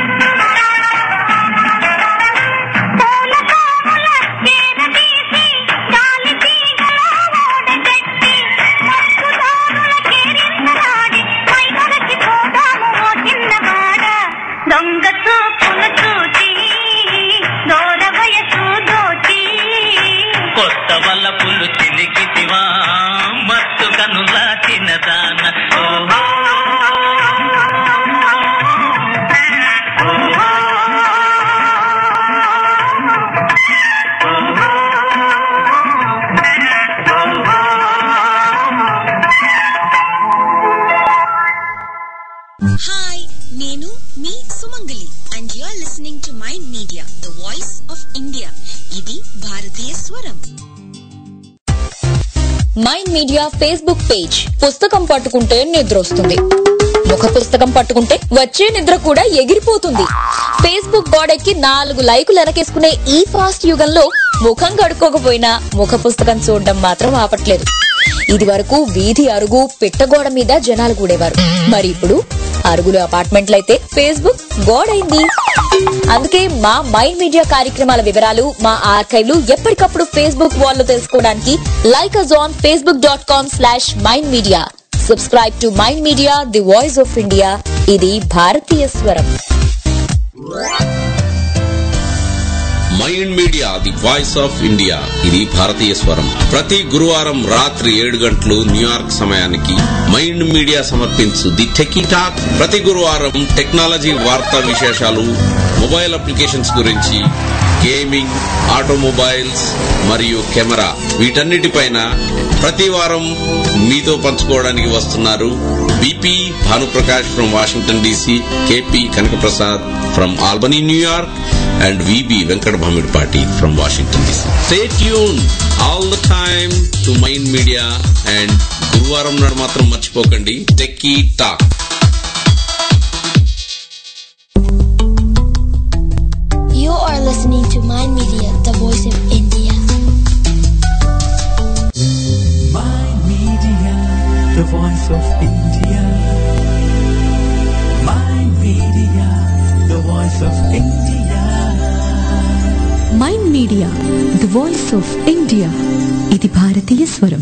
పూల తావుల చేద తీసి గాలి తీగల ఓడగట్టి మత్తు దారుల కేరింతలాడి మైనా మైండ్ మీడియా ఫేస్బుక్ పేజ్ పుస్తకం పట్టుకుంటే నిద్ర వస్తుంది ముఖ పుస్తకం పట్టుకుంటే వచ్చే నిద్ర కూడా ఎగిరిపోతుంది ఫేస్బుక్ గోడెక్కి నాలుగు లైకులు వెనకేసుకునే ఈ ఫాస్ట్ యుగంలో ముఖం కడుక్కోకపోయినా ముఖ పుస్తకం చూడడం మాత్రం ఆపట్లేదు ఇది వరకు వీధి అరుగు పిట్టగోడ మీద జనాలు కూడేవారు మరి ఇప్పుడు అరుగులు అపార్ట్మెంట్లయితే ఫేస్బుక్ గోడైంది అందుకే మా మైండ్ మీడియా కార్యక్రమాల వివరాలు మా ఆర్కైవ్లు ఎప్పటికప్పుడు ఫేస్బుక్ వాల్ లో తెలుసుకోవడానికి like us on Facebook dot com slash mind media subscribe to mind media the voice of India ఇది భారతీయ స్వరం mind media the voice of India ఇది భారతీయ స్వరం ప్రతి గురువారం రాత్రి ఏడు గంటలు న్యూయార్క్ సమయానికి మైండ్ మీడియా సమర్పించు ది టెకీ టాక్ ప్రతి గురువారం టెక్నాలజీ వార్తా విశేషాలు మొబైల్ అప్లికేషన్స్ గురించి గేమింగ్ ఆటోమొబైల్స్ మరియు కెమెరా వీటన్నిటిపైన ప్రతి వారం మీతో పంచుకోవడానికి వస్తున్నారు BP Bhanuprakash from Washington DC KP Kanakaprasad from Albany New York and VB Venkat Bhamidpati from Washington DC. Stay tuned all the time to Mind Media and గురువారం నాడు మాత్రం మర్చిపోకండి techie talk You are listening to Mind Media, the voice of India. Mind Media, the voice of India. Mind Media, the voice of India. Mind media the voice of India ఇది భారతీయ స్వరం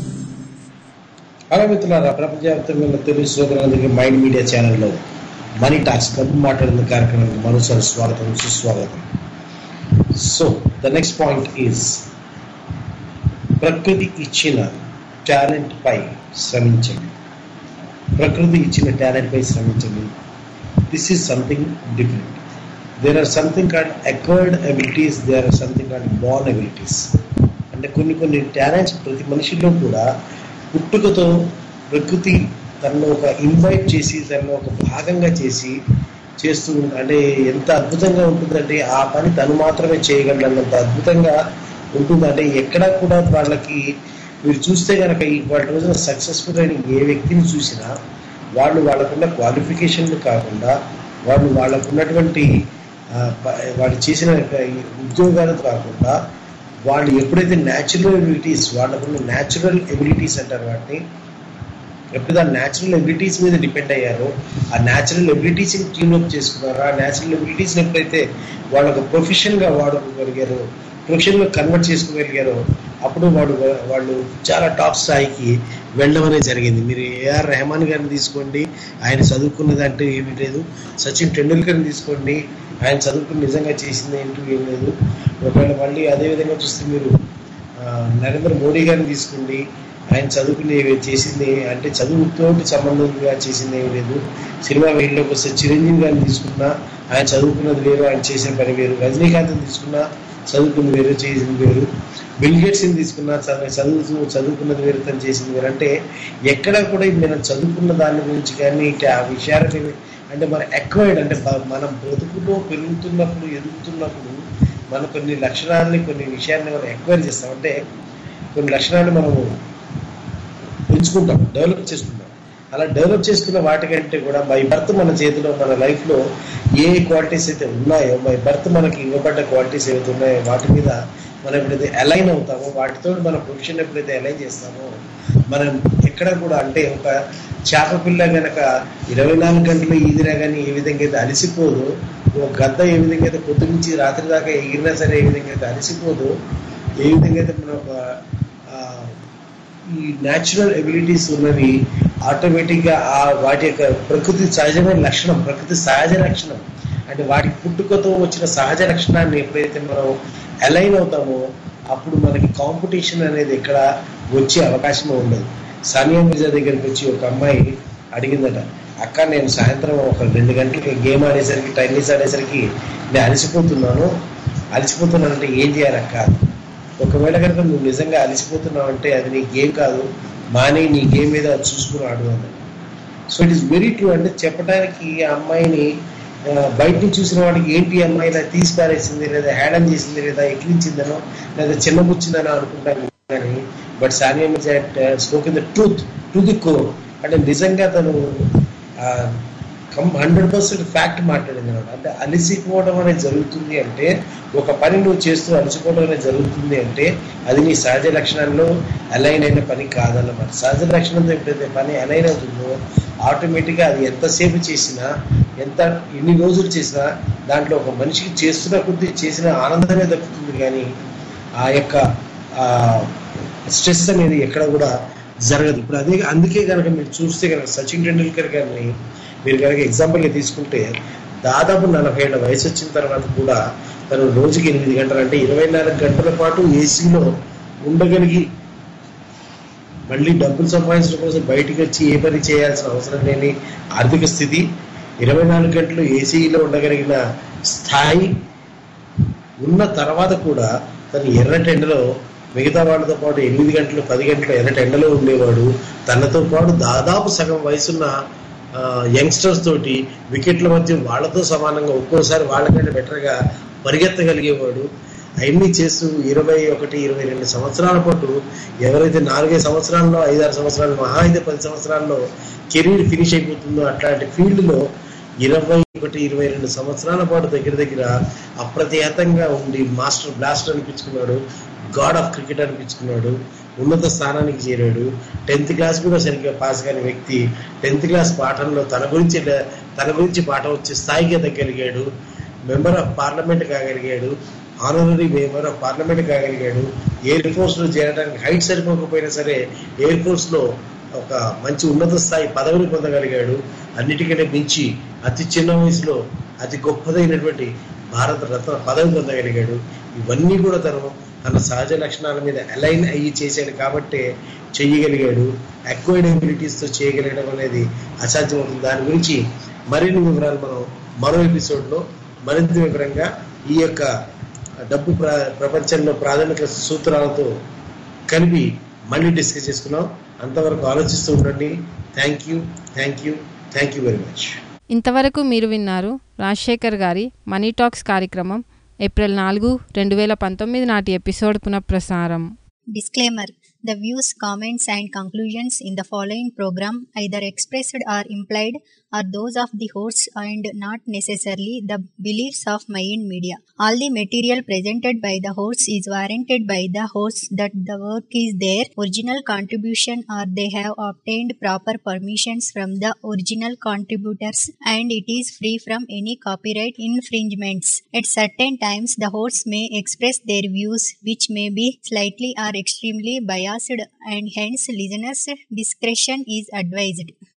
హలో మిత్రులారా ప్రపంచవ్యాప్తంగా ఉన్న తెలుగు శ్రోతలందరికీ మైండ్ మీడియా ఛానల్లో మనీ టాక్స్ డబ్బు మాట్లాడిన కార్యక్రమానికి మరోసారి స్వాగతం సుస్వాగతం so the next point is ప్రకృతి ఇచ్చిన టాలెంట్ పై శ్రమించండి ప్రకృతి ఇచ్చిన టాలెంట్ పై శ్రమించండి this is something different there are something called acquired abilities there are something called born abilities అంటే కొన్ని కొన్ని టాలెంట్స్ ప్రతి మనిషిలో కూడా పుట్టుకతో ప్రకృతి తనను ఒక ఇన్వైట్ చేసి తనను ఒక భాగంగా చేసి చేస్తూ ఉంటుంది అంటే ఎంత అద్భుతంగా ఉంటుందంటే ఆ పని తను మాత్రమే చేయగలనంత అద్భుతంగా ఉంటుంది అంటే ఎక్కడా కూడా వాళ్ళకి మీరు చూస్తే కనుక ఈ వాళ్ళ రోజున సక్సెస్ఫుల్ అయిన ఏ వ్యక్తిని చూసినా వాళ్ళు వాళ్ళకున్న క్వాలిఫికేషన్లు కాకుండా వాళ్ళు వాళ్ళకున్నటువంటి ఆ, ప- వాళ్ళు చేసిన ఈ ఉద్యోగాలు కాకుండా వాళ్ళు ఎప్పుడైతే న్యాచురల్ ఎబిలిటీస్ వాళ్ళకున్న న్యాచురల్ ఎబిలిటీస్ అంటారు వాటిని ఎప్పుడైతే ఆ న్యాచురల్ ఎబిలిటీస్ మీద డిపెండ్ అయ్యారో ఆ న్యాచురల్ ఎబిలిటీస్ని ట్యూన్అప్ చేసుకున్నారో ఆ న్యాచురల్ ఎబిలిటీస్ని ఎప్పుడైతే వాళ్ళు ఒక ప్రొఫెషన్గా వాడుకోగలిగారో ప్రొఫెషన్గా కన్వర్ట్ చేసుకోగలిగారో అప్పుడు వాడు వాళ్ళు చాలా టాప్ స్థాయికి వెళ్ళడం అనేది జరిగింది మీరు ఏఆర్ రెహమాన్ గారిని తీసుకోండి ఆయన చదువుకున్నది అంటే ఏమీ లేదు సచిన్ టెండూల్కర్ని తీసుకోండి ఆయన చదువుకుని నిజంగా చేసింది ఏంటో ఏం లేదు ఒకవేళ మళ్ళీ అదే విధంగా చూస్తే మీరు ఆ, నరేంద్ర మోడీ గారిని తీసుకోండి ఆయన చదువుకుని చేసింది అంటే చదువుతో సంబంధంగా చేసింది ఏమీ లేదు సినిమా వేడిలోకి వస్తే చిరంజీవి గారిని తీసుకున్నా ఆయన చదువుకున్నది వేరు ఆయన చేసిన పని వేరు రజనీకాంత్ని తీసుకున్నా చదువుకున్నది వేరు చేసింది వేరు బిల్ గేట్స్ని తీసుకున్నా చదువు చదువు చదువుకున్నది వేరు తను చేసింది వేరు అంటే ఎక్కడ కూడా మనం చదువుకున్న దాని గురించి కానీ ఇటు ఆ విషయాలని అంటే మన ఎక్వైర్డ్ అంటే బ- మనం బ్రతుకులో పెరుగుతున్నప్పుడు ఎదుగుతున్నప్పుడు మన కొన్ని లక్షణాలని కొన్ని విషయాన్ని మనం ఎక్వైర్ చేస్తాం అంటే కొన్ని లక్షణాలు మనము పెంచుకుంటాం డెవలప్ చేసుకుంటాం అలా డెవలప్ చేసుకున్న వాటికంటే కూడా బై బర్త్ మన చేతిలో మన లైఫ్లో ఏ క్వాలిటీస్ అయితే ఉన్నాయో బై బర్త్ మనకి ఇవ్వబడ్డ క్వాలిటీస్ ఏవైతే ఉన్నాయో వాటి మీద మనం ఎప్పుడైతే అలైన్ అవుతామో వాటితో మన ప్రొఫెషన్ ఎప్పుడైతే అలైన్ చేస్తామో మనం ఎక్కడ కూడా అంటే ఒక చేప పిల్ల గనక ఇరవై నాలుగు గంటలు ఈదిరా కానీ ఏ విధంగా అయితే అలసిపోదు ఒక గద్ద ఏ విధంగా అయితే పొద్దు నుంచి రాత్రి దాకా ఎగిరినా సరే ఏ విధంగా అయితే అలసిపోదు ఏ విధంగా అయితే మనం ఒక ఆ, ఈ న్యాచురల్ ఎబిలిటీస్ ఉన్నవి ఆటోమేటిక్గా ఆ వాటి యొక్క ప్రకృతి సహజమైన లక్షణం ప్రకృతి సహజ లక్షణం అంటే వాటి పుట్టుకతో వచ్చిన సహజ లక్షణాన్ని ఎప్పుడైతే మనం అలైన్ అవుతామో అప్పుడు మనకి కాంపిటీషన్ అనేది ఎక్కడ వచ్చే అవకాశమే ఉండదు సానియా మిర్జా దగ్గరికి వచ్చి ఒక అమ్మాయి అడిగిందట అక్క నేను సాయంత్రం ఒక రెండు గంటలకి గేమ్ ఆడేసరికి టెన్నిస్ ఆడేసరికి నేను అలసిపోతున్నాను అలసిపోతున్నానంటే ఏం చేయాలక్క ఒకవేళ కనుక నువ్వు నిజంగా అలసిపోతున్నావు అంటే అది నీ గేమ్ కాదు మానే నీ గేమ్ మీద చూసుకుని ఆడు అని so it is very true అంటే చెప్పడానికి ఆ అమ్మాయిని ఆ, బయట నుంచి చూసిన వాడికి ఏంటి ఈ అమ్మాయి ఇలా తీసి పారేసింది లేదా హ్యాడన్ చేసింది లేదా ఎక్కించిందనో లేదా చిన్నబుచ్చిందనో అనుకుంటాను కానీ but Sania Mirza spoke in the truth to the core అంటే నిజంగా తను కం హండ్రెడ్ పర్సెంట్ ఫ్యాక్ట్ మాట్లాడింది అనమాట అంటే అలసిపోవడం అనేది జరుగుతుంది అంటే ఒక పని నువ్వు చేస్తూ అలసిపోవడం అనేది జరుగుతుంది అంటే అది నీ సహజ లక్షణాల్లో అలైన్ అయిన పని కాదన్నమాట సహజ లక్షణంతో ఎప్పుడైతే పని అలైన్ అవుతుందో ఆటోమేటిక్గా అది ఎంతసేపు చేసినా ఎంత ఎన్ని రోజులు చేసినా దాంట్లో ఒక మనిషికి చేస్తున్న కొద్దీ చేసిన ఆనందమే దక్కుతుంది కానీ ఆ యొక్క స్ట్రెస్ అనేది ఎక్కడ కూడా జరగదు ఇప్పుడు అదే అందుకే కనుక మీరు చూస్తే కనుక సచిన్ టెండూల్కర్ గారిని మీరు కనుక ఎగ్జాంపుల్గా తీసుకుంటే దాదాపు నలభై ఏళ్ళ వయసు వచ్చిన తర్వాత కూడా తను రోజుకి ఎనిమిది గంటలు అంటే ఇరవై నాలుగు గంటల పాటు ఏసీలో ఉండగలిగి మళ్ళీ డబ్బులు సంపాదించడం కోసం బయటికి వచ్చి ఏ పని చేయాల్సిన అవసరం లేని ఆర్థిక స్థితి ఇరవై నాలుగు గంటలు ఏసీలో ఉండగలిగిన స్థాయి ఉన్న తర్వాత కూడా తను ఎర్రటి ఎండలో మిగతా వాళ్ళతో పాటు ఎనిమిది గంటలు పది గంటలు ఎర్రటి ఎండలో ఉండేవాడు తనతో పాటు దాదాపు సగం వయసున్న యంగ్స్టర్స్ తోటి వికెట్ల మధ్య వాళ్ళతో సమానంగా ఒక్కోసారి వాళ్ళకంటే బెటర్గా పరిగెత్తగలిగేవాడు అవన్నీ చేస్తూ ఇరవై ఒకటి ఇరవై రెండు సంవత్సరాల పాటు ఎవరైతే నాలుగైదు సంవత్సరాల్లో ఐదారు సంవత్సరాలు మహా అయితే పది సంవత్సరాల్లో కెరీర్ ఫినిష్ అయిపోతుందో అట్లాంటి ఫీల్డ్లో ఇరవై ఒకటి ఇరవై రెండు సంవత్సరాల పాటు దగ్గర దగ్గర అప్రతిహతంగా ఉండి మాస్టర్ బ్లాస్టర్ అనిపించుకున్నాడు గాడ్ ఆఫ్ క్రికెట్ అనిపించుకున్నాడు ఉన్నత స్థానానికి చేరాడు టెన్త్ క్లాస్ కూడా సరిగ్గా పాస్ కాని వ్యక్తి టెన్త్ క్లాస్ పాఠంలో తన గురించి తన గురించి పాఠం వచ్చే స్థాయికి ఎదగలిగాడు మెంబర్ ఆఫ్ పార్లమెంట్ కాగలిగాడు ఆనరరీ మెంబర్ ఆఫ్ పార్లమెంట్ కాగలిగాడు ఎయిర్ ఫోర్స్లో చేరడానికి హైట్ సరిపోకపోయినా సరే ఎయిర్ ఫోర్స్లో ఒక మంచి ఉన్నత స్థాయి పదవిని పొందగలిగాడు అన్నిటికంటే మించి అతి చిన్న వయసులో అతి గొప్పదైనటువంటి భారత రత్న పదవి పొందగలిగాడు ఇవన్నీ కూడా తను తన సహజ లక్షణాల మీద అలైన్ అయ్యి చేశాడు కాబట్టే చేయగలిగాడు అక్వైర్డ్ ఎబిలిటీస్తో చేయగలగడం అనేది అసాధ్యమవుతుంది దాని గురించి మరిన్ని వివరాలు మనం మరో ఎపిసోడ్లో మరింత వివరంగా ఈ యొక్క డబ్బు ప్ర ప్రపంచంలో ప్రాథమిక సూత్రాలతో కలిపి మళ్ళీ డిస్కస్ చేసుకున్నాం అంతవరకు ఆలోచిస్తూ ఉండండి thank you thank you thank you very much ఇంతవరకు మీరు విన్నారు రాజశేఖర్ గారి మనీ టాక్స్ కార్యక్రమం ఏప్రిల్ నాలుగు రెండు వేల పంతొమ్మిది నాటి ఎపిసోడ్ పునఃప్రసారం Disclaimer The views, comments, and conclusions in the following program, either expressed or implied, are those of the hosts and not necessarily the beliefs of Mayan Media. All the material presented by the hosts is warranted by the hosts that the work is their original contribution or they have obtained proper permissions from the original contributors and it is free from any copyright infringements. At certain times, the hosts may express their views which may be slightly or extremely biased and hence listeners' discretion is advised.